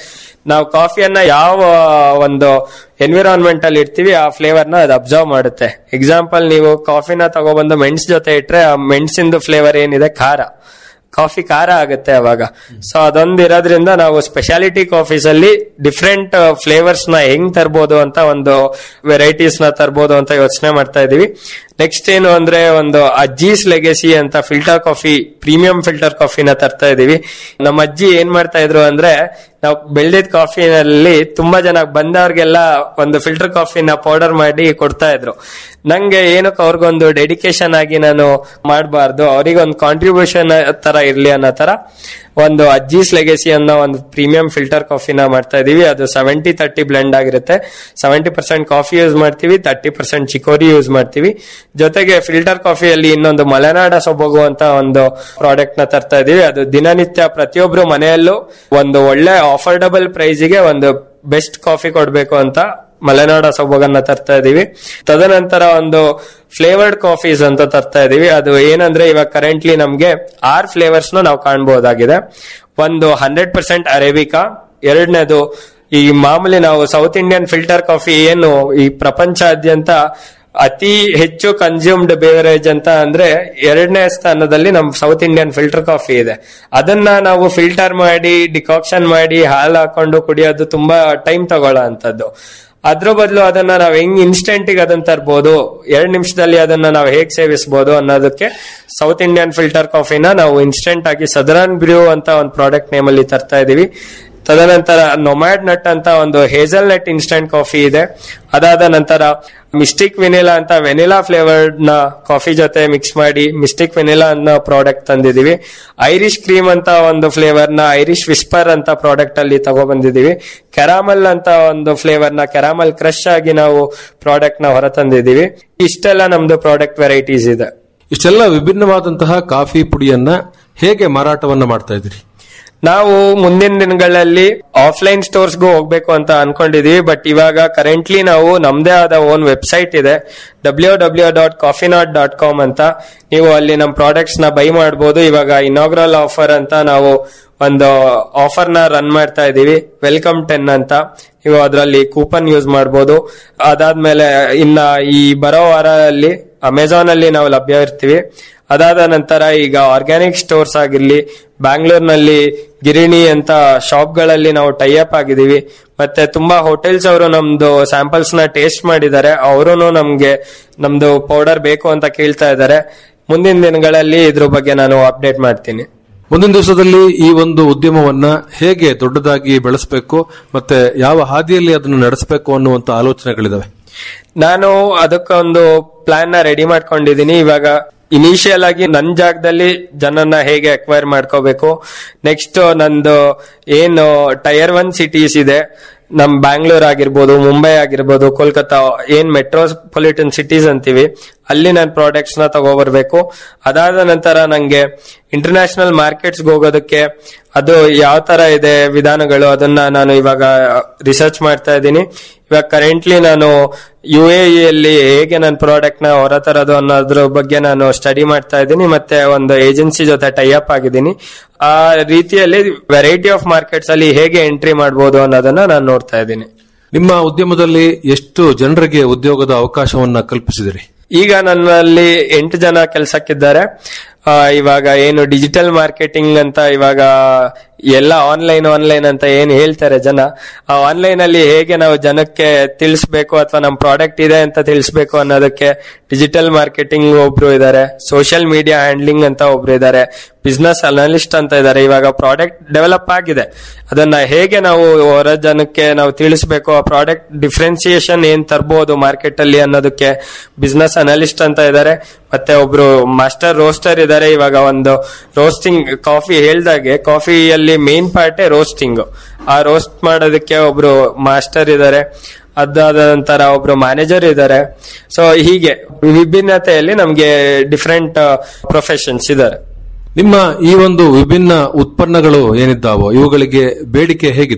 ನಾವು ಕಾಫಿಯನ್ನ ಯಾವ ಒಂದು ಎನ್ವಿರಾನ್ಮೆಂಟ್ ಅಲ್ಲಿ ಇಡ್ತೀವಿ ಆ ಫ್ಲೇವರ್ ನ ಅದು ಅಬ್ಸರ್ವ್ ಮಾಡುತ್ತೆ ಎಕ್ಸಾಂಪಲ್ ನೀವು ಕಾಫಿನ ತಗೊಬಂದು ಮೆಣಸ್ ಜೊತೆ ಇಟ್ರೆ ಆ ಮೆಣಸಿಂದು ಫ್ಲೇವರ್ ಏನಿದೆ ಖಾರ ಕಾಫಿ ಖಾರ ಆಗುತ್ತೆ ಅವಾಗ ಸೊ ಅದೊಂದು ಇರೋದ್ರಿಂದ ನಾವು ಸ್ಪೆಷಾಲಿಟಿ ಕಾಫೀಸ್ ಅಲ್ಲಿ ಡಿಫ್ರೆಂಟ್ ಫ್ಲೇವರ್ಸ್ ನ ಹೆಂಗ್ ತರ್ಬೋದು ಅಂತ ಒಂದು ವೆರೈಟೀಸ್ ನ ತರ್ಬೋದು ಅಂತ ಯೋಚನೆ ಮಾಡ್ತಾ ಇದೀವಿ ನೆಕ್ಸ್ಟ್ ಏನು ಅಂದ್ರೆ ಒಂದು ಅಜ್ಜೀಸ್ ಲೆಗೆಸಿ ಅಂತ ಫಿಲ್ಟರ್ ಕಾಫಿ ಪ್ರೀಮಿಯಂ ಫಿಲ್ಟರ್ ಕಾಫಿನ ತರ್ತಾ ಇದೀವಿ ನಮ್ಮ ಅಜ್ಜಿ ಏನ್ ಮಾಡ್ತಾ ಇದ್ರು ಅಂದ್ರೆ ನಾವು ಬೆಳ್ದಿದ್ ಕಾಫಿನಲ್ಲಿ ತುಂಬಾ ಜನ ಬಂದವ್ರಿಗೆಲ್ಲ ಒಂದು ಫಿಲ್ಟರ್ ಕಾಫಿನ ಪೌಡರ್ ಮಾಡಿ ಕೊಡ್ತಾ ಇದ್ರು ನಂಗೆ ಏನಕ್ಕೆ ಅವ್ರಿಗೊಂದು ಡೆಡಿಕೇಶನ್ ಆಗಿ ನಾನು ಮಾಡಬಾರ್ದು ಅವ್ರಿಗೊಂದು ಕಾಂಟ್ರಿಬ್ಯೂಷನ್ ತರ ಇರ್ಲಿ ಅನ್ನೋ ತರ ಒಂದು ಅಜ್ಜೀಸ್ ಲೆಗೆಸಿ ಅನ್ನೋ ಒಂದು ಪ್ರೀಮಿಯಂ ಫಿಲ್ಟರ್ ಕಾಫಿನ ಮಾಡ್ತಾ ಇದೀವಿ ಅದು ಸೆವೆಂಟಿ ತರ್ಟಿ ಬ್ಲೆಂಡ್ ಆಗಿರುತ್ತೆ ಸೆವೆಂಟಿ ಪರ್ಸೆಂಟ್ ಕಾಫಿ ಯೂಸ್ ಮಾಡ್ತೀವಿ ತರ್ಟಿ ಪರ್ಸೆಂಟ್ ಚಿಕೋರಿ ಯೂಸ್ ಮಾಡ್ತೀವಿ ಜೊತೆಗೆ ಫಿಲ್ಟರ್ ಕಾಫಿಯಲ್ಲಿ ಇನ್ನೊಂದು ಮಲೆನಾಡ ಸೊಬಗು ಅಂತ ಒಂದು ಪ್ರಾಡಕ್ಟ್ ನ ತರ್ತಾ ಇದೀವಿ ಅದು ದಿನನಿತ್ಯ ಪ್ರತಿಯೊಬ್ರು ಮನೆಯಲ್ಲೂ ಒಂದು ಒಳ್ಳೆ ಆಫರ್ಡಬಲ್ ಪ್ರೈಸಿಗೆ ಒಂದು ಬೆಸ್ಟ್ ಕಾಫಿ ಕೊಡ್ಬೇಕು ಅಂತ ಮಲೆನಾಡ ಸೊಬಗನ್ನ ತರ್ತಾ ಇದೀವಿ ತದನಂತರ ಒಂದು ಫ್ಲೇವರ್ಡ್ ಕಾಫೀಸ್ ಅಂತ ತರ್ತಾ ಇದೀವಿ ಅದು ಏನಂದ್ರೆ ಇವಾಗ ಕರೆಂಟ್ಲಿ ನಮ್ಗೆ ಆರ್ ಫ್ಲೇವರ್ಸ್ ನಾವು ಕಾಣಬಹುದಾಗಿದೆ ಒಂದು ಹಂಡ್ರೆಡ್ ಪರ್ಸೆಂಟ್ ಅರೇಬಿಕಾ ಎರಡನೇದು ಈ ಮಾಮೂಲಿ ನಾವು ಸೌತ್ ಇಂಡಿಯನ್ ಫಿಲ್ಟರ್ ಕಾಫಿ ಏನು ಈ ಪ್ರಪಂಚಾದ್ಯಂತ ಅತಿ ಹೆಚ್ಚು ಕನ್ಸ್ಯೂಮ್ಡ್ ಬೇವರೇಜ್ ಅಂತ ಅಂದ್ರೆ ಎರಡನೇ ಸ್ಥಾನದಲ್ಲಿ ನಮ್ ಸೌತ್ ಇಂಡಿಯನ್ ಫಿಲ್ಟರ್ ಕಾಫಿ ಇದೆ ಅದನ್ನ ನಾವು ಫಿಲ್ಟರ್ ಮಾಡಿ ಡಿಕಾಕ್ಷನ್ ಮಾಡಿ ಹಾಲು ಹಾಕೊಂಡು ಕುಡಿಯೋದು ತುಂಬಾ ಟೈಮ್ ತಗೊಳ್ಳೋ ಅಂತದ್ದು ಅದ್ರ ಬದಲು ಅದನ್ನ ನಾವ್ ಹೆಂಗ್ ಇನ್ಸ್ಟೆಂಟ್ ಗೆ ಅದನ್ನ ತರ್ಬೋದು ಎರಡ್ ನಿಮಿಷದಲ್ಲಿ ಅದನ್ನ ನಾವು ಹೇಗ್ ಸೇವಿಸಬಹುದು ಅನ್ನೋದಕ್ಕೆ ಸೌತ್ ಇಂಡಿಯನ್ ಫಿಲ್ಟರ್ ಕಾಫಿನ ನಾವು ಇನ್ಸ್ಟೆಂಟ್ ಆಗಿ ಸದರನ್ ಬ್ರ್ಯೂ ಅಂತ ಒಂದು ಪ್ರಾಡಕ್ಟ್ ನೇಮ್ ಅಲ್ಲಿ ತರ್ತಾ ಇದೀವಿ ತದನಂತರ ನೊಮ್ಯಾಡ್ ನಟ್ ಅಂತ ಒಂದು ಹೇಸಲ್ ನಟ್ ಇನ್ಸ್ಟೆಂಟ್ ಕಾಫಿ ಇದೆ ಅದಾದ ನಂತರ ಮಿಸ್ಟಿಕ್ ವೆನಿಲಾ ಅಂತ ವೆನಿಲಾ ಫ್ಲೇವರ್ಡ್ ನ ಕಾಫಿ ಜೊತೆ ಮಿಕ್ಸ್ ಮಾಡಿ ಮಿಸ್ಟಿಕ್ ವೆನಿಲಾ ಅನ್ನೋ ಪ್ರಾಡಕ್ಟ್ ತಂದಿದೀವಿ ಐರಿಶ್ ಕ್ರೀಮ್ ಅಂತ ಒಂದು ಫ್ಲೇವರ್ ನ ಐರಿಶ್ ವಿಸ್ಪರ್ ಅಂತ ಪ್ರಾಡಕ್ಟ್ ಅಲ್ಲಿ ತಗೊಬಂದಿದೀವಿ ಕೆರಾಮಲ್ ಅಂತ ಒಂದು ಫ್ಲೇವರ್ ನ ಕೆರಾಮಲ್ ಕ್ರಶ್ ಆಗಿ ನಾವು ಪ್ರಾಡಕ್ಟ್ ನ ಹೊರ ತಂದಿದೀವಿ ಇಷ್ಟೆಲ್ಲ ನಮ್ದು ಪ್ರಾಡಕ್ಟ್ ವೆರೈಟೀಸ್ ಇದೆ ಇಷ್ಟೆಲ್ಲ ವಿಭಿನ್ನವಾದಂತಹ ಕಾಫಿ ಪುಡಿಯನ್ನ ಹೇಗೆ ಮಾರಾಟವನ್ನ ಮಾಡ್ತಾ ಇದ್ದೀರಿ ನಾವು ಮುಂದಿನ ದಿನಗಳಲ್ಲಿ ಆಫ್ಲೈನ್ ಸ್ಟೋರ್ಸ್ಗೂ ಹೋಗ್ಬೇಕು ಅಂತ ಅನ್ಕೊಂಡಿದೀವಿ ಬಟ್ ಇವಾಗ ಕರೆಂಟ್ಲಿ ನಾವು ನಮ್ದೇ ಆದ ಓನ್ ವೆಬ್ಸೈಟ್ ಇದೆ W W dot coffee not dot com ಅಂತ ನೀವು ಅಲ್ಲಿ ನಮ್ಮ ಪ್ರಾಡಕ್ಟ್ಸ್ ನ ಬೈ ಮಾಡಬಹುದು ಇವಾಗ ಇನಾಗ್ರಲ್ ಆಫರ್ ಅಂತ ನಾವು ಒಂದು ಆಫರ್ ನ ರನ್ ಮಾಡ್ತಾ ಇದೀವಿ ವೆಲ್ಕಮ್ ಟೆನ್ ಅಂತ ನೀವು ಅದರಲ್ಲಿ ಕೂಪನ್ ಯೂಸ್ ಮಾಡಬಹುದು ಅದಾದ್ಮೇಲೆ ಇನ್ನ ಈ ಬರೋ ವಾರಲ್ಲಿ ಅಮೆಝಾನ್ ಅಲ್ಲಿ ನಾವು ಲಭ್ಯ ಇರ್ತೀವಿ ಅದಾದ ನಂತರ ಈಗ ಆರ್ಗ್ಯಾನಿಕ್ ಸ್ಟೋರ್ಸ್ ಆಗಿರ್ಲಿ ಬ್ಯಾಂಗ್ಳೂರ್ನಲ್ಲಿ ಗಿರಿಣಿ ಅಂತ ಶಾಪ್ಗಳಲ್ಲಿ ನಾವು ಟೈಅಪ್ ಆಗಿದೀವಿ ಮತ್ತೆ ತುಂಬಾ ಹೋಟೆಲ್ಸ್ ಅವರು ನಮ್ದು ಸ್ಯಾಂಪಲ್ಸ್ ನ ಟೇಸ್ಟ್ ಮಾಡಿದ್ದಾರೆ ಅವರು ನಮ್ಗೆ ನಮ್ದು ಪೌಡರ್ ಬೇಕು ಅಂತ ಕೇಳ್ತಾ ಇದ್ದಾರೆ ಮುಂದಿನ ದಿನಗಳಲ್ಲಿ ಇದ್ರ ಬಗ್ಗೆ ನಾನು ಅಪ್ಡೇಟ್ ಮಾಡ್ತೀನಿ ಮುಂದಿನ ದಿವಸದಲ್ಲಿ ಈ ಒಂದು ಉದ್ಯಮವನ್ನ ಹೇಗೆ ದೊಡ್ಡದಾಗಿ ಬೆಳೆಸಬೇಕು ಮತ್ತೆ ಯಾವ ಹಾದಿಯಲ್ಲಿ ಅದನ್ನು ನಡೆಸಬೇಕು ಅನ್ನುವಂತ ಆಲೋಚನೆಗಳಿದಾವೆ ನಾನು ಅದಕ್ಕೊಂದು ಪ್ಲಾನ್ ನ ರೆಡಿ ಮಾಡ್ಕೊಂಡಿದೀನಿ ಇವಾಗ ಇನಿಷಿಯಲ್ ಆಗಿ ನನ್ನ ಜಾಗದಲ್ಲಿ ಜನನ್ನ ಹೇಗೆ ಅಕ್ವೈರ್ ಮಾಡ್ಕೋಬೇಕು ನೆಕ್ಸ್ಟ್ ನಂದು ಏನು ಟೈರ್ ಒನ್ ಸಿಟೀಸ್ ಇದೆ ನಮ್ ಬ್ಯಾಂಗ್ಳೂರ್ ಆಗಿರ್ಬೋದು ಮುಂಬೈ ಆಗಿರ್ಬೋದು ಕೋಲ್ಕತ್ತಾ ಏನ್ ಮೆಟ್ರೋಪಾಲಿಟನ್ ಸಿಟೀಸ್ ಅಂತೀವಿ ಅಲ್ಲಿ ನಾನು ಪ್ರಾಡಕ್ಟ್ಸ್ ನ ತಗೋಬರ್ಬೇಕು ಅದಾದ ನಂತರ ನಂಗೆ ಇಂಟರ್ನ್ಯಾಷನಲ್ ಮಾರ್ಕೆಟ್ಸ್ ಹೋಗೋದಕ್ಕೆ ಅದು ಯಾವ ತರ ಇದೆ ವಿಧಾನಗಳು ಅದನ್ನ ನಾನು ಇವಾಗ ರಿಸರ್ಚ್ ಮಾಡ್ತಾ ಇದ್ದೀನಿ ಇವಾಗ ಕರೆಂಟ್ಲಿ ನಾನು ಯು ಎ ಅಲ್ಲಿ ಹೇಗೆ ನನ್ನ ಪ್ರಾಡಕ್ಟ್ ನ ಹೊರತರೋದು ಅನ್ನೋದ್ರ ಬಗ್ಗೆ ನಾನು ಸ್ಟಡಿ ಮಾಡ್ತಾ ಇದ್ದೀನಿ ಮತ್ತೆ ಒಂದು ಏಜೆನ್ಸಿ ಜೊತೆ ಟೈಅಪ್ ಆಗಿದ್ದೀನಿ ಆ ರೀತಿಯಲ್ಲಿ ವೆರೈಟಿ ಆಫ್ ಮಾರ್ಕೆಟ್ಸ್ ಅಲ್ಲಿ ಹೇಗೆ ಎಂಟ್ರಿ ಮಾಡಬಹುದು ಅನ್ನೋದನ್ನ ನಾನು ನೋಡ್ತಾ ಇದ್ದೀನಿ ನಿಮ್ಮ ಉದ್ಯಮದಲ್ಲಿ ಎಷ್ಟು ಜನರಿಗೆ ಉದ್ಯೋಗದ ಅವಕಾಶವನ್ನ ಕಲ್ಪಿಸಿದಿರಿ ಈಗ ನನ್ನಲ್ಲಿ ಎಂಟು ಜನ ಕೆಲಸಕ್ಕಿದ್ದಾರೆ ಆ, ಇವಾಗ ಏನು ಡಿಜಿಟಲ್ ಮಾರ್ಕೆಟಿಂಗ್ ಅಂತ ಇವಾಗ ಎಲ್ಲ ಆನ್ಲೈನ್ ಆನ್ಲೈನ್ ಅಂತ ಏನ್ ಹೇಳ್ತಾರೆ ಜನ ಆ ಆನ್ಲೈನ್ ಅಲ್ಲಿ ಹೇಗೆ ನಾವು ಜನಕ್ಕೆ ತಿಳಿಸ್ಬೇಕು ಅಥವಾ ನಮ್ಮ ಪ್ರಾಡಕ್ಟ್ ಇದೆ ಅಂತ ತಿಳಿಸ್ಬೇಕು ಅನ್ನೋದಕ್ಕೆ ಡಿಜಿಟಲ್ ಮಾರ್ಕೆಟಿಂಗ್ ಒಬ್ರು ಇದ್ದಾರೆ ಸೋಷಿಯಲ್ ಮೀಡಿಯಾ ಹ್ಯಾಂಡ್ಲಿಂಗ್ ಅಂತ ಒಬ್ರು ಇದ್ದಾರೆ ಬಿಸ್ನೆಸ್ ಅನಲಿಸ್ಟ್ ಅಂತ ಇದ್ದಾರೆ ಇವಾಗ ಪ್ರಾಡಕ್ಟ್ ಡೆವಲಪ್ ಆಗಿದೆ ಅದನ್ನ ಹೇಗೆ ನಾವು ಹೊರ ಜನಕ್ಕೆ ನಾವು ತಿಳಿಸ್ಬೇಕು ಆ ಪ್ರಾಡಕ್ಟ್ ಡಿಫ್ರೆನ್ಸಿಯೇಷನ್ ಏನ್ ತರಬಹುದು ಮಾರ್ಕೆಟ್ ಅಲ್ಲಿ ಅನ್ನೋದಕ್ಕೆ ಬಿಸ್ನೆಸ್ ಅನಲಿಸ್ಟ್ ಅಂತ ಇದ್ದಾರೆ ಮತ್ತೆ ಒಬ್ರು ಮಾಸ್ಟರ್ ರೋಸ್ಟರ್ ಇದ್ದಾರೆ ಇವಾಗ ಒಂದು ರೋಸ್ಟಿಂಗ್ ಕಾಫಿ ಹೇಳ್ದಾಗೆ ಕಾಫಿಯಲ್ಲಿ ಮೇನ್ ಪಾರ್ಟೇ ರೋಸ್ಟಿಂಗ್ ಆ ರೋಸ್ಟ್ ಮಾಡೋದಕ್ಕೆ ಒಬ್ರು ಮಾಸ್ಟರ್ ಇದ್ದಾರೆ ಅದಾದ ನಂತರ ಒಬ್ರು ಮ್ಯಾನೇಜರ್ ಇದ್ದಾರೆ ಸೊ ಹೀಗೆ ವಿಭಿನ್ನತೆಯಲ್ಲಿ ನಮ್ಗೆ ಡಿಫ್ರೆಂಟ್ ಪ್ರೊಫೆಷನ್ಸ್ ಇದ್ದಾರೆ ನಿಮ್ಮ ಈ ಒಂದು ವಿಭಿನ್ನ ಉತ್ಪನ್ನಗಳು ಏನಿದ್ದಾವೋ ಇವುಗಳಿಗೆ ಬೇಡಿಕೆ ಹೇಗಿದೆ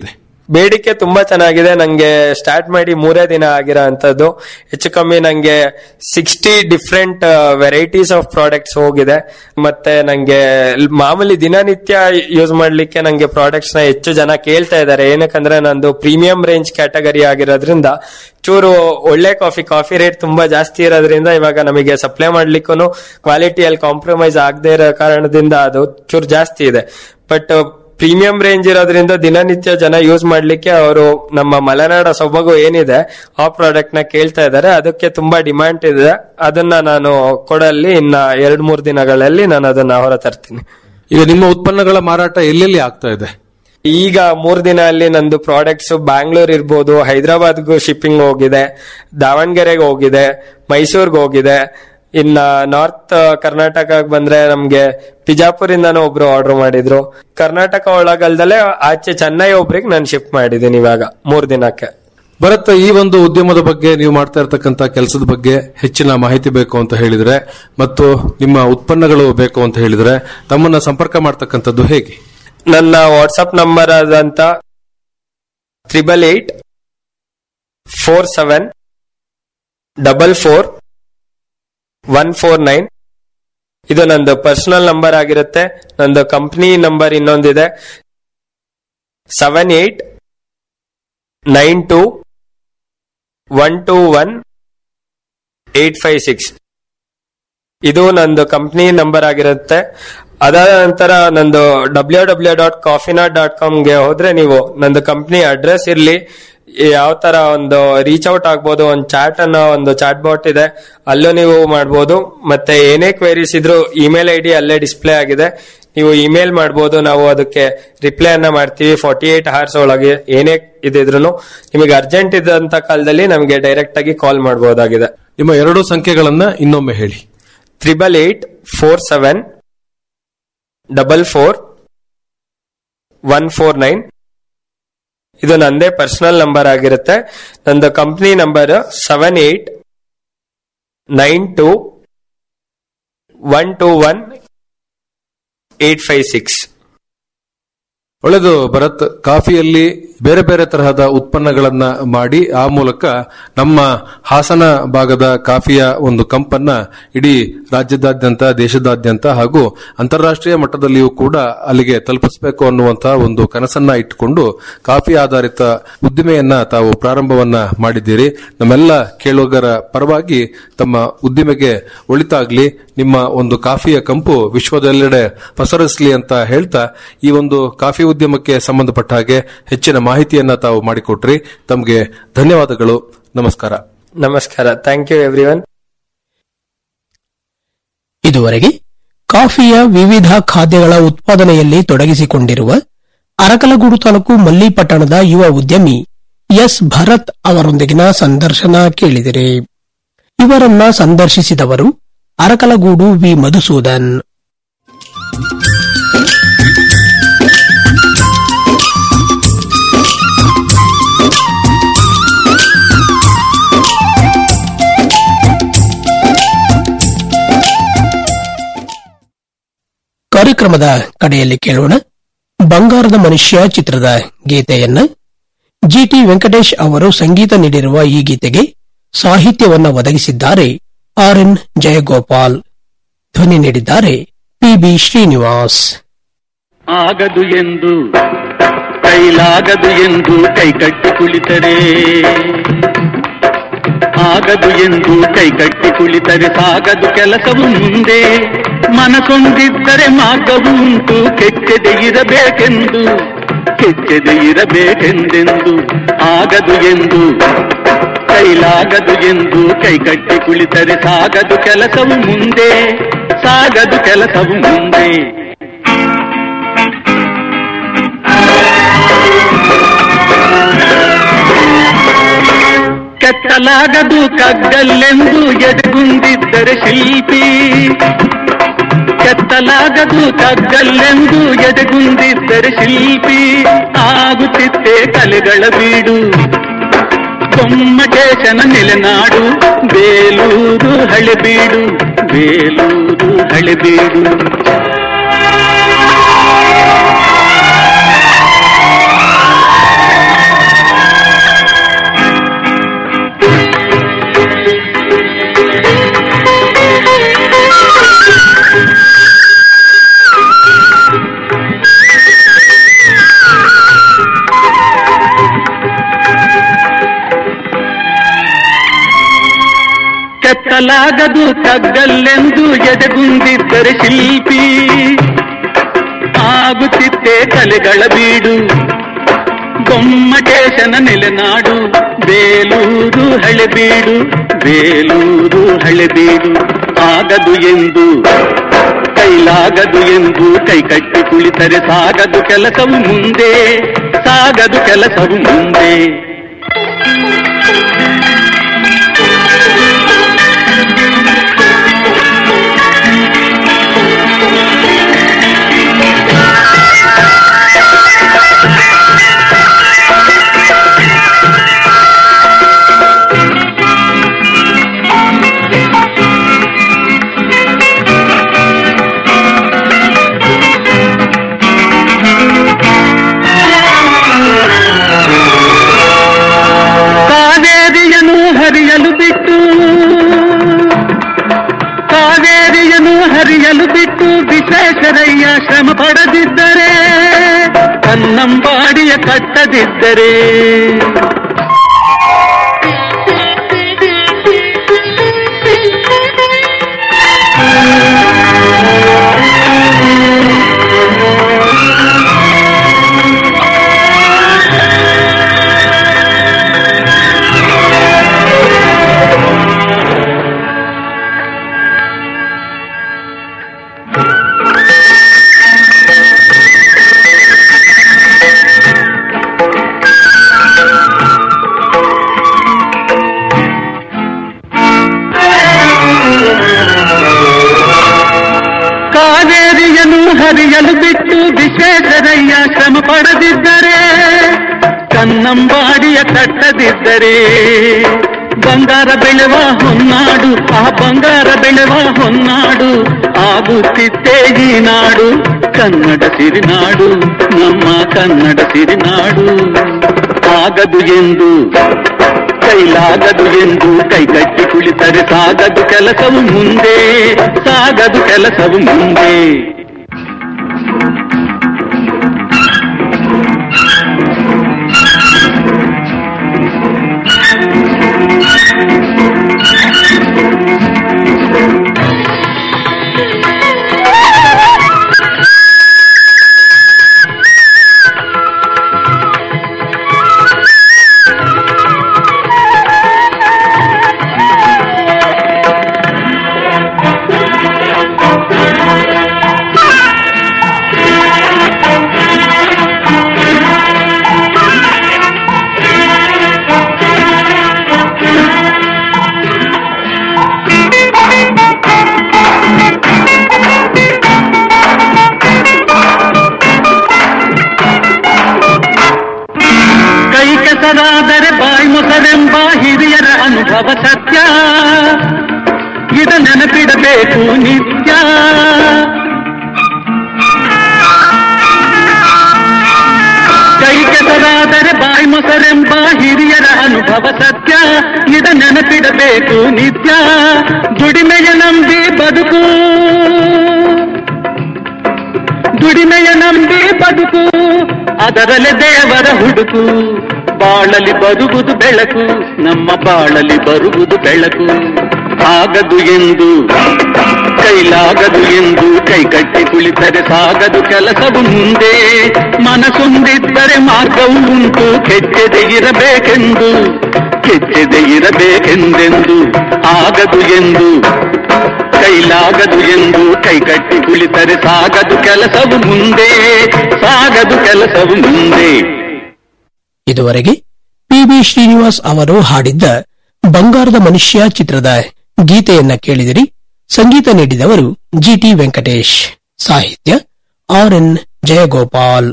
ಬೇಡಿಕೆ ತುಂಬಾ ಚೆನ್ನಾಗಿದೆ ನಂಗೆ ಸ್ಟಾರ್ಟ್ ಮಾಡಿ ಮೂರೇ ದಿನ ಆಗಿರೋ ಅಂತದ್ದು ಹೆಚ್ಚು ಕಮ್ಮಿ ನಂಗೆ sixty different varieties of products ಹೋಗಿದೆ ಮತ್ತೆ ನಂಗೆ ಮಾಮೂಲಿ ದಿನನಿತ್ಯ ಯೂಸ್ ಮಾಡ್ಲಿಕ್ಕೆ ನಂಗೆ ಪ್ರಾಡಕ್ಟ್ಸ್ ನ ಹೆಚ್ಚು ಜನ ಕೇಳ್ತಾ ಇದ್ದಾರೆ ಏನಕ್ಕಂದ್ರೆ ನಂದು ಪ್ರೀಮಿಯಂ ರೇಂಜ್ ಕ್ಯಾಟಗರಿ ಆಗಿರೋದ್ರಿಂದ ಚೂರು ಒಳ್ಳೆ ಕಾಫಿ ಕಾಫಿ ರೇಟ್ ತುಂಬಾ ಜಾಸ್ತಿ ಇರೋದ್ರಿಂದ ಇವಾಗ ನಮಗೆ ಸಪ್ಲೈ ಮಾಡ್ಲಿಕ್ಕೂ ಕ್ವಾಲಿಟಿಯಲ್ಲಿ ಕಾಂಪ್ರಮೈಸ್ ಆಗದೆ ಇರೋ ಕಾರಣದಿಂದ ಅದು ಚೂರು ಜಾಸ್ತಿ ಇದೆ ಬಟ್ ಪ್ರೀಮಿಯಂ ರೇಂಜ್ ಇರೋದ್ರಿಂದ ದಿನನಿತ್ಯ ಜನ ಯೂಸ್ ಮಾಡ್ಲಿಕ್ಕೆ ಅವರು ನಮ್ಮ ಮಲೆನಾಡ ಸೊಬಗು ಏನಿದೆ ಆ ಪ್ರಾಡಕ್ಟ್ ನ ಕೇಳ್ತಾ ಇದ್ದಾರೆ ಅದಕ್ಕೆ ತುಂಬಾ ಡಿಮ್ಯಾಂಡ್ ಇದೆ ಅದನ್ನ ನಾನು ಕೊಡಲ್ಲಿ ಇನ್ನ ಎರಡ್ ಮೂರ್ ದಿನಗಳಲ್ಲಿ ನಾನು ಅದನ್ನ ಹೊರ ತರ್ತೀನಿ ಈಗ ನಿಮ್ಮ ಉತ್ಪನ್ನಗಳ ಮಾರಾಟ ಎಲ್ಲೆಲ್ಲಿ ಆಗ್ತಾ ಇದೆ ಈಗ ಮೂರ್ ದಿನ ಅಲ್ಲಿ ನಂದು ಪ್ರಾಡಕ್ಟ್ಸ್ ಬ್ಯಾಂಗ್ಳೂರ್ ಇರ್ಬೋದು ಹೈದರಾಬಾದ್ಗೂ ಶಿಪ್ಪಿಂಗ್ ಹೋಗಿದೆ ದಾವಣಗೆರೆಗೆ ಹೋಗಿದೆ ಮೈಸೂರ್ಗೆ ಹೋಗಿದೆ ಇನ್ನ ನಾರ್ತ್ ಕರ್ನಾಟಕ ಬಂದ್ರೆ ನಮ್ಗೆ ಬಿಜಾಪುರಿಂದಾನು ಒಬ್ರು ಆರ್ಡರ್ ಮಾಡಿದ್ರು ಕರ್ನಾಟಕ ಒಳಗಲ್ದಲ್ಲೇ ಆಚೆ ಚೆನ್ನೈ ಒಬ್ರಿಗೆ ನಾನು ಶಿಫ್ಟ್ ಮಾಡಿದ್ದೀನಿ ಇವಾಗ ಮೂರ್ ದಿನಕ್ಕೆ ಭರತ್ ಈ ಒಂದು ಉದ್ಯಮದ ಬಗ್ಗೆ ನೀವು ಮಾಡ್ತಾ ಇರತಕ್ಕಂತ ಕೆಲಸದ ಬಗ್ಗೆ ಹೆಚ್ಚಿನ ಮಾಹಿತಿ ಬೇಕು ಅಂತ ಹೇಳಿದ್ರೆ ಮತ್ತು ನಿಮ್ಮ ಉತ್ಪನ್ನಗಳು ಬೇಕು ಅಂತ ಹೇಳಿದ್ರೆ ತಮ್ಮನ್ನ ಸಂಪರ್ಕ ಮಾಡ್ತಕ್ಕಂಥದ್ದು ಹೇಗೆ ನನ್ನ ವಾಟ್ಸಪ್ ನಂಬರ್ ಆದಂತ triple eight four seven double four one four nine ಇದು ನಂದು ಪರ್ಸನಲ್ ನಂಬರ್ ಆಗಿರುತ್ತೆ ನಂದು ಕಂಪ್ನಿ ನಂಬರ್ ಇನ್ನೊಂದಿದೆ seven eight nine two one two one eight five six ಇದು ನಂದು ಕಂಪ್ನಿ ನಂಬರ್ ಆಗಿರುತ್ತೆ ಅದಾದ ನಂತರ ನಂದು ಡಬ್ಲ್ಯೂ ಡಬ್ಲ್ಯೂ ಡಾಟ್ ಕಾಫಿನಾ ಡಾಟ್ ಕಾಮ್ಗೆ ಹೋದ್ರೆ ನೀವು ನಂದು ಕಂಪ್ನಿ ಅಡ್ರೆಸ್ ಇರ್ಲಿ ಯಾವ ತರ ಒಂದು ರೀಚ್ ಔಟ್ ಆಗ್ಬೋದು ಒಂದು ಚಾಟ್ ಅನ್ನೋ ಒಂದು ಚಾಟ್ ಬಾಟ್ ಇದೆ ಅಲ್ಲೂ ನೀವು ಮಾಡ್ಬೋದು ಮತ್ತೆ ಏನೇ ಕ್ವೆರೀಸ್ ಇದ್ರು ಇಮೇಲ್ ಐ ಡಿ ಅಲ್ಲೇ ಡಿಸ್ಪ್ಲೇ ಆಗಿದೆ ನೀವು ಇಮೇಲ್ ಮಾಡ್ಬೋದು ನಾವು ಅದಕ್ಕೆ ರಿಪ್ಲೈ ಅನ್ನ ಮಾಡ್ತೀವಿ ಫಾರ್ಟಿ ಏಟ್ ಅವರ್ಸ್ ಒಳಗೆ ಏನೇ ಇದಿದ್ರು ನಿಮಗೆ ಅರ್ಜೆಂಟ್ ಇದ್ದಂತ ಕಾಲದಲ್ಲಿ ನಮಗೆ ಡೈರೆಕ್ಟ್ ಆಗಿ ಕಾಲ್ ಮಾಡಬಹುದಾಗಿದೆ ನಿಮ್ಮ ಎರಡು ಸಂಖ್ಯೆಗಳನ್ನ ಇನ್ನೊಮ್ಮೆ ಹೇಳಿ triple eight four seven double four one four nine ಇದು ನಂದೇ ಪರ್ಸನಲ್ ನಂಬರ್ ಆಗಿರುತ್ತೆ ನಂದು company number seven eight nine two one two one eight five six ಒಳ್ಳೆದು ಭರತ್ ಕಾಫಿಯಲ್ಲಿ ಬೇರೆ ಬೇರೆ ತರಹದ ಉತ್ಪನ್ನಗಳನ್ನ ಮಾಡಿ ಆ ಮೂಲಕ ನಮ್ಮ ಹಾಸನ ಭಾಗದ ಕಾಫಿಯ ಒಂದು ಕಂಪನ್ನ ಇಡೀ ರಾಜ್ಯದಾದ್ಯಂತ ದೇಶದಾದ್ಯಂತ ಹಾಗೂ ಅಂತಾರಾಷ್ಟ್ರೀಯ ಮಟ್ಟದಲ್ಲಿಯೂ ಕೂಡ ಅಲ್ಲಿಗೆ ತಲುಪಿಸಬೇಕು ಅನ್ನುವಂತಹ ಒಂದು ಕನಸನ್ನ ಇಟ್ಟುಕೊಂಡು ಕಾಫಿ ಆಧಾರಿತ ಉದ್ದಿಮೆಯನ್ನ ತಾವು ಪ್ರಾರಂಭವನ್ನ ಮಾಡಿದ್ದೀರಿ ನಮ್ಮೆಲ್ಲ ಕೇಳುಗರ ಪರವಾಗಿ ತಮ್ಮ ಉದ್ದಿಮೆಗೆ ಒಳಿತಾಗ್ಲಿ ನಿಮ್ಮ ಒಂದು ಕಾಫಿಯ ಕಂಪು ವಿಶ್ವದೆಲ್ಲೆಡೆ ಪಸರಿಸಲಿ ಅಂತ ಹೇಳ್ತಾ ಈ ಒಂದು ಕಾಫಿ ಉದ್ಯಮಕ್ಕೆ ಸಂಬಂಧಪಟ್ಟ ಹಾಗೆ ಹೆಚ್ಚಿನ ಮಾಹಿತಿಯನ್ನ ತಾವು ಮಾಡಿಕೊಟ್ರಿ ತಮಗೆ ಧನ್ಯವಾದಗಳು ನಮಸ್ಕಾರ ನಮಸ್ಕಾರ ಥ್ಯಾಂಕ್ ಯು ಎವ್ರಿ ಒನ್ ಇದುವರೆಗೆ ಕಾಫಿಯ ವಿವಿಧ ಖಾದ್ಯಗಳ ಉತ್ಪಾದನೆಯಲ್ಲಿ ತೊಡಗಿಸಿಕೊಂಡಿರುವ ಅರಕಲಗೂಡು ತಾಲೂಕು ಮಲ್ಲಿಪಟ್ಟಣದ ಯುವ ಉದ್ಯಮಿ ಎಸ್ ಭರತ್ ಅವರೊಂದಿಗಿನ ಸಂದರ್ಶನ ಕೇಳಿದಿರಿ ಇವರನ್ನ ಸಂದರ್ಶಿಸಿದವರು ಅರಕಲಗೂಡು ವಿ ಮಧುಸೂದನ್ ಕಾರ್ಯಕ್ರಮದ ಕಡೆಯಲ್ಲಿ ಕೇಳೋಣ ಬಂಗಾರದ ಮನುಷ್ಯ ಚಿತ್ರದ ಗೀತೆಯನ್ನ ಜಿಟಿ ವೆಂಕಟೇಶ್ ಅವರು ಸಂಗೀತ ನೀಡಿರುವ ಈ ಗೀತೆಗೆ ಸಾಹಿತ್ಯವನ್ನ ಒದಗಿಸಿದ್ದಾರೆ ಆರ್ ಎನ್ ಜಯಗೋಪಾಲ್ ಧ್ವನಿ ನೀಡಿದ್ದಾರೆ ಪಿಬಿ ಶ್ರೀನಿವಾಸ್ ಆಗದು ಎಂದು ಕೈಲಾಗದು ಎಂದು ಕೈಕಟ್ಟಿ ಕುಳಿತರೆ ಆಗದು ಎಂದು ಕೈಕಟ್ಟಿ ಕುಳಿತರೆ ಸಾಗದು ಕೆಲಸವು ಮುಂದೆ ಮನಸೊಂದಿದ್ದರೆ ಮಾರ್ಗವು ಉಂಟು ಕೆಚ್ಚದೆ ಇರಬೇಕೆಂದು ಕೆಚ್ಚದೆ ಇರಬೇಕೆಂದೆಂದು ಆಗದು ಎಂದು ಕೈಲಾಗದು ಎಂದು ಕೈಕಟ್ಟಿ ಕುಳಿತರೆ ಸಾಗದು ಕೆಲಸವು ಮುಂದೆ ಸಾಗದು ಕೆಲಸವು ಮುಂದೆ ಕೆತ್ತಲಾಗದು ಕಗ್ಗಲ್ಲೆಂದು ಎದೆಗುಂದಿದ್ದರೆ ಶಿಲ್ಪಿ ಕೆತ್ತಲಾಗದು ಕಗ್ಗಲ್ಲೆಂದು ಎದೆಗುಂದಿದ್ದರೆ ಶಿಲ್ಪಿ ಆಗುತ್ತಿತ್ತೆ ಕಲೆಗಳ ಬೀಡು ಕೊಮ್ಮಟೇಶನ ನೆಲೆನಾಡು ಬೇಲೂರು ಹಳೆಬೀಡು ಬೇಲೂರು ಹಳೆಬೀಡು ಆಗದು ತಗ್ಗಲ್ಲೆಂದು ಎದೆಗುಂದಿದ್ದರೆ ಶಿಲ್ಪಿ ಆಗುತ್ತಿತ್ತೆ ಕಲೆಗಳ ಬೀಡು ಗೊಮ್ಮಟೇಶನ ನೆಲೆನಾಡು ಬೇಲೂರು ಹಳೆಬೀಡು ಬೇಲೂರು ಹಳೆಬೀಡು ಆಗದು ಎಂದು ಕೈಲಾಗದು ಎಂದು ಕೈ ಕಟ್ಟಿ ಕುಳಿತರೆ ಸಾಗದು ಕೆಲಸವು ಮುಂದೆ ಸಾಗದು ಕೆಲಸವು ಮುಂದೆ ಕಾವೇರಿಯನ್ನು ಹರಿಯಲು ಬಿಟ್ಟು ಕಾವೇರಿಯನ್ನು ಹರಿಯಲು ಬಿಟ್ಟು ವಿಶ್ವೇಶ್ವರಯ್ಯ ಶ್ರಮ ಪಡದಿದ್ದರೆ ಕನ್ನಂಬಾಡಿಯ ಕಟ್ಟದಿದ್ದರೆ ಕಾವೇರಿಯನ್ನು ಹರಿಯಲು ಬಿಟ್ಟು ವಿಶ್ವೇಶ್ವರಯ್ಯ ಶ್ರಮ ಪಡದಿದ್ದರೆ ಕನ್ನಂಬಾಡಿಯ ಕಟ್ಟದಿದ್ದರೆ ಬಂಗಾರ ಬೆಳೆವ ಹೊನ್ನಾಡು ಆ ಬಂಗಾರ ಬೆಳೆವ ಹೊನ್ನಾಡು ಆಗುತ್ತಿತ್ತೇ ಈ ನಾಡು ಕನ್ನಡ ಸಿರಿನಾಡು ನಮ್ಮ ಕನ್ನಡ ಸಿರಿನಾಡು ಆಗದು ಎಂದು ಕೈಲಾಗದು ಎಂದು ಕೈಗಟ್ಟಿ ಕುಳಿತರೆ ಸಾಗದು ಕೆಲಸವು ಮುಂದೆ ಸಾಗದು ಕೆಲಸವು ಮುಂದೆ ಕೈ ಕೆಸರಾದರೆ ಬಾಯಿ ಮೊಸರೆಂಬ ಹಿರಿಯರ ಅನುಭವ ಸತ್ಯ ಇದ ನೆನಪಿಡಬೇಕು ನಿತ್ಯ ಕೈ ಕೆಸರಾದರೆ ಬಾಯಿ ಮೊಸರೆಂಬ ಹಿರಿಯರ ಅನುಭವ ಸತ್ಯ ಇದ ನೆನಪಿಡಬೇಕು ನಿತ್ಯ ದುಡಿಮೆಯ ನಂಬಿ ಬದುಕು ದುಡಿಮೆಯ ನಂಬಿ ಬದುಕು ಅದರಲ್ಲಿ ದೇವರ ಹುಡುಕು ಬಾಳಲಿ ಬರುವುದು ಬೆಳಕು ನಮ್ಮ ಬಾಳಲಿ ಬರುವುದು ಬೆಳಕು ಆಗದು ಎಂದು ಕೈಲಾಗದು ಎಂದು ಕೈ ಕಟ್ಟಿ ಕುಳಿತರೆ ಸಾಗದು ಕೆಲಸವು ಮುಂದೆ ಮನಸ್ಸೊಂದಿದ್ದರೆ ಮಾರ್ಗವು ಉಂಟು ಕೆಚ್ಚದೆ ಇರಬೇಕೆಂದು ಕೆಚ್ಚದೆ ಇರಬೇಕೆಂದೆಂದು ಆಗದು ಎಂದು ಕೈಲಾಗದು ಎಂದು ಕೈಗಟ್ಟಿ ಕುಳಿತರೆ ಸಾಗದು ಕೆಲಸವು ಮುಂದೆ ಸಾಗದು ಕೆಲಸವು ಮುಂದೆ ಇದುವರೆಗೆ ಪಿ ಬಿ ಶ್ರೀನಿವಾಸ್ ಅವರು ಹಾಡಿದ್ದ ಬಂಗಾರದ ಮನುಷ್ಯ ಚಿತ್ರದ ಗೀತೆಯನ್ನ ಕೇಳಿದಿರಿ ಸಂಗೀತ ನೀಡಿದವರು ಜಿಟಿ ವೆಂಕಟೇಶ್ ಸಾಹಿತ್ಯ ಆರ್ ಎನ್ ಜಯಗೋಪಾಲ್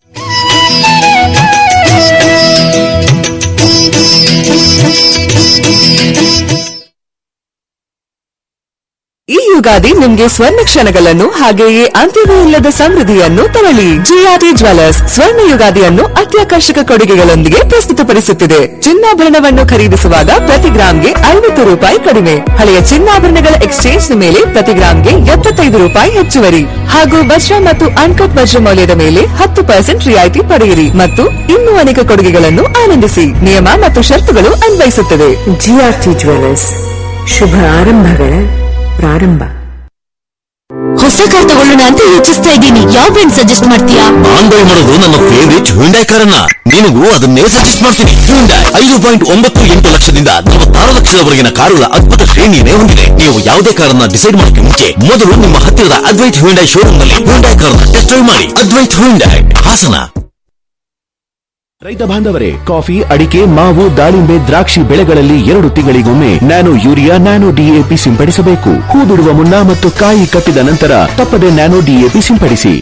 ಈ ಯುಗಾದಿ ನಿಮ್ಗೆ ಸ್ವರ್ಣ ಕ್ಷಣಗಳನ್ನು ಹಾಗೆಯೇ ಅಂತ್ಯವೇ ಇಲ್ಲದ ಸಮೃದ್ಧಿಯನ್ನು ತರಲಿ ಜಿಆರ್ಟಿ ಜ್ವೆಲ್ಲರ್ಸ್ ಸ್ವರ್ಣ ಯುಗಾದಿಯನ್ನು ಅತ್ಯಾಕರ್ಷಕ ಕೊಡುಗೆಗಳೊಂದಿಗೆ ಪ್ರಸ್ತುತಪಡಿಸುತ್ತಿದೆ ಚಿನ್ನಾಭರಣವನ್ನು ಖರೀದಿಸುವಾಗ ಪ್ರತಿ ಗ್ರಾಂಗೆ ಐವತ್ತು ರೂಪಾಯಿ ಕಡಿಮೆ ಹಳೆಯ ಚಿನ್ನಾಭರಣಗಳ ಎಕ್ಸ್ಚೇಂಜ್ ಮೇಲೆ ಪ್ರತಿ ಗ್ರಾಂಗೆ ಎಪ್ಪತ್ತೈದು ರೂಪಾಯಿ ಹೆಚ್ಚುವರಿ ಹಾಗೂ ವಜ್ರ ಮತ್ತು ಅನ್ಕಟ್ ವಜ್ರ ಮೌಲ್ಯದ ಮೇಲೆ ಹತ್ತು ಪರ್ಸೆಂಟ್ ರಿಯಾಯಿತಿ ಪಡೆಯಿರಿ ಮತ್ತು ಇನ್ನೂ ಅನೇಕ ಕೊಡುಗೆಗಳನ್ನು ಆನಂದಿಸಿ ನಿಯಮ ಮತ್ತು ಷರತ್ತುಗಳು ಅನ್ವಯಿಸುತ್ತದೆ ಜಿಆರ್ಟಿ ಜ್ವೆಲ್ಲರ್ಸ್ ಶುಭ ಆರಂಭಗಳ ಪ್ರಾರಂಭ ಹೊಸ ಕಾರ್ ತಗೊಳ್ಳೋಣ ಅಂತ ಯೋಚಿಸ್ತಾ ಇದ್ದೀನಿ ಯಾವ ಬ್ರ್ಯಾಂಡ್ ಸಜೆಸ್ಟ್ ಮಾಡ್ತೀಯಾ ನಾನ್ ಬೈ ಮಾಡೋದು ನನ್ನ ಫೇವರಿಟ್ ಹ್ಯುಂಡೈ ಕಾರನ್ನ ನಿನಗೂ ಅದನ್ನೇ ಸಜೆಸ್ಟ್ ಮಾಡ್ತೀನಿ ಹ್ಯುಂಡೈ ಐದು ಪಾಯಿಂಟ್ ಒಂಬತ್ತು ಎಂಟು ಲಕ್ಷದಿಂದ ನಲವತ್ತಾರು ಲಕ್ಷದವರೆಗಿನ ಕಾರುಗಳ ಅದ್ಭುತ ಶ್ರೇಣಿಯನ್ನೇ ಹೊಂದಿದೆ ನೀವು ಯಾವುದೇ ಕಾರನ್ನ ಡಿಸೈಡ್ ಮಾಡೋಕೆ ಮುಂಚೆ ಮೊದಲು ನಿಮ್ಮ ಹತ್ತಿರದ ಅದ್ವೈತ್ ಹ್ಯುಂಡೈ ಶೋರೂಮ್ ನಲ್ಲಿ ಹ್ಯುಂಡೈ ಕಾರನ್ನ ಟೆಸ್ಟ್ ಡ್ರೈವ್ ಮಾಡಿ ಅದ್ವೈತ್ ಹ್ಯುಂಡೈ ಹಾಸನ ರೈತ ಬಾಂಧವರೇ ಕಾಫಿ ಅಡಿಕೆ ಮಾವು ದಾಳಿಂಬೆ ದ್ರಾಕ್ಷಿ ಬೆಳೆಗಳಲ್ಲಿ ಎರಡು ತಿಂಗಳಿಗೊಮ್ಮೆ ನ್ಯಾನೋ ಯೂರಿಯಾ ನ್ಯಾನೋ ಡಿಎಪಿ ಸಿಂಪಡಿಸಬೇಕು ಹೂ ಬಿಡುವ ಮುನ್ನ ಮತ್ತು ಕಾಯಿ ಕಟ್ಟಿದ ನಂತರ ತಪ್ಪದೆ ನ್ಯಾನೋ ಡಿಎಪಿ ಸಿಂಪಡಿಸಿ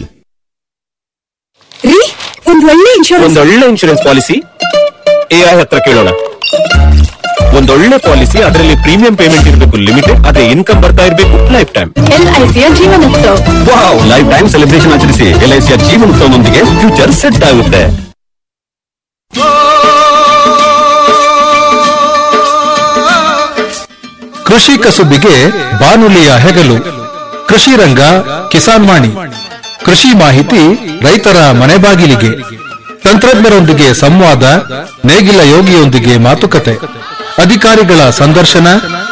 ರೀ ಒಂದ್ ಒಳ್ಳೆ ಇನ್ಶೂರೆನ್ಸ್ ಒಂದೊಳ್ಳೆ ಇನ್ಶೂರೆನ್ಸ್ ಪಾಲಿಸಿ ಎಐ ಹತ್ರ ಕೇಳೋಣ ಒಂದೊಳ್ಳೆ ಪಾಲಿಸಿ ಅದರಲ್ಲಿ ಪ್ರೀಮಿಯಂ ಪೇಮೆಂಟ್ ಇರಬೇಕು ಲಿಮಿಟೆಡ್ ಆದ್ರೆ ಇನ್ಕಮ್ ಬರ್ತಾ ಇರಬೇಕು ಲೈಫ್ ಟೈಮ್ ಎಲ್ಐಸಿಯ Jeevanotsava wow life time celebration ಆಚರಿಸಿ ಎಲ್ಐಸಿಯ ಜೀವನೋತ್ಸವದೊಂದಿಗೆ ಫ್ಯೂಚರ್ ಸೆಟ್ ಆಗುತ್ತೆ ಕೃಷಿ ಕಸುಬಿಗೆ ಬಾನುಲಿಯ ಹೆಗಲು ಕೃಷಿ ರಂಗ ಕಿಸಾನ್ ವಾಣಿ ಕೃಷಿ ಮಾಹಿತಿ ರೈತರ ಮನೆ ಬಾಗಿಲಿಗೆ ತಂತ್ರಜ್ಞರೊಂದಿಗೆ ಸಂವಾದ ನೇಗಿಲ ಯೋಗಿಯೊಂದಿಗೆ ಮಾತುಕತೆ ಅಧಿಕಾರಿಗಳ ಸಂದರ್ಶನ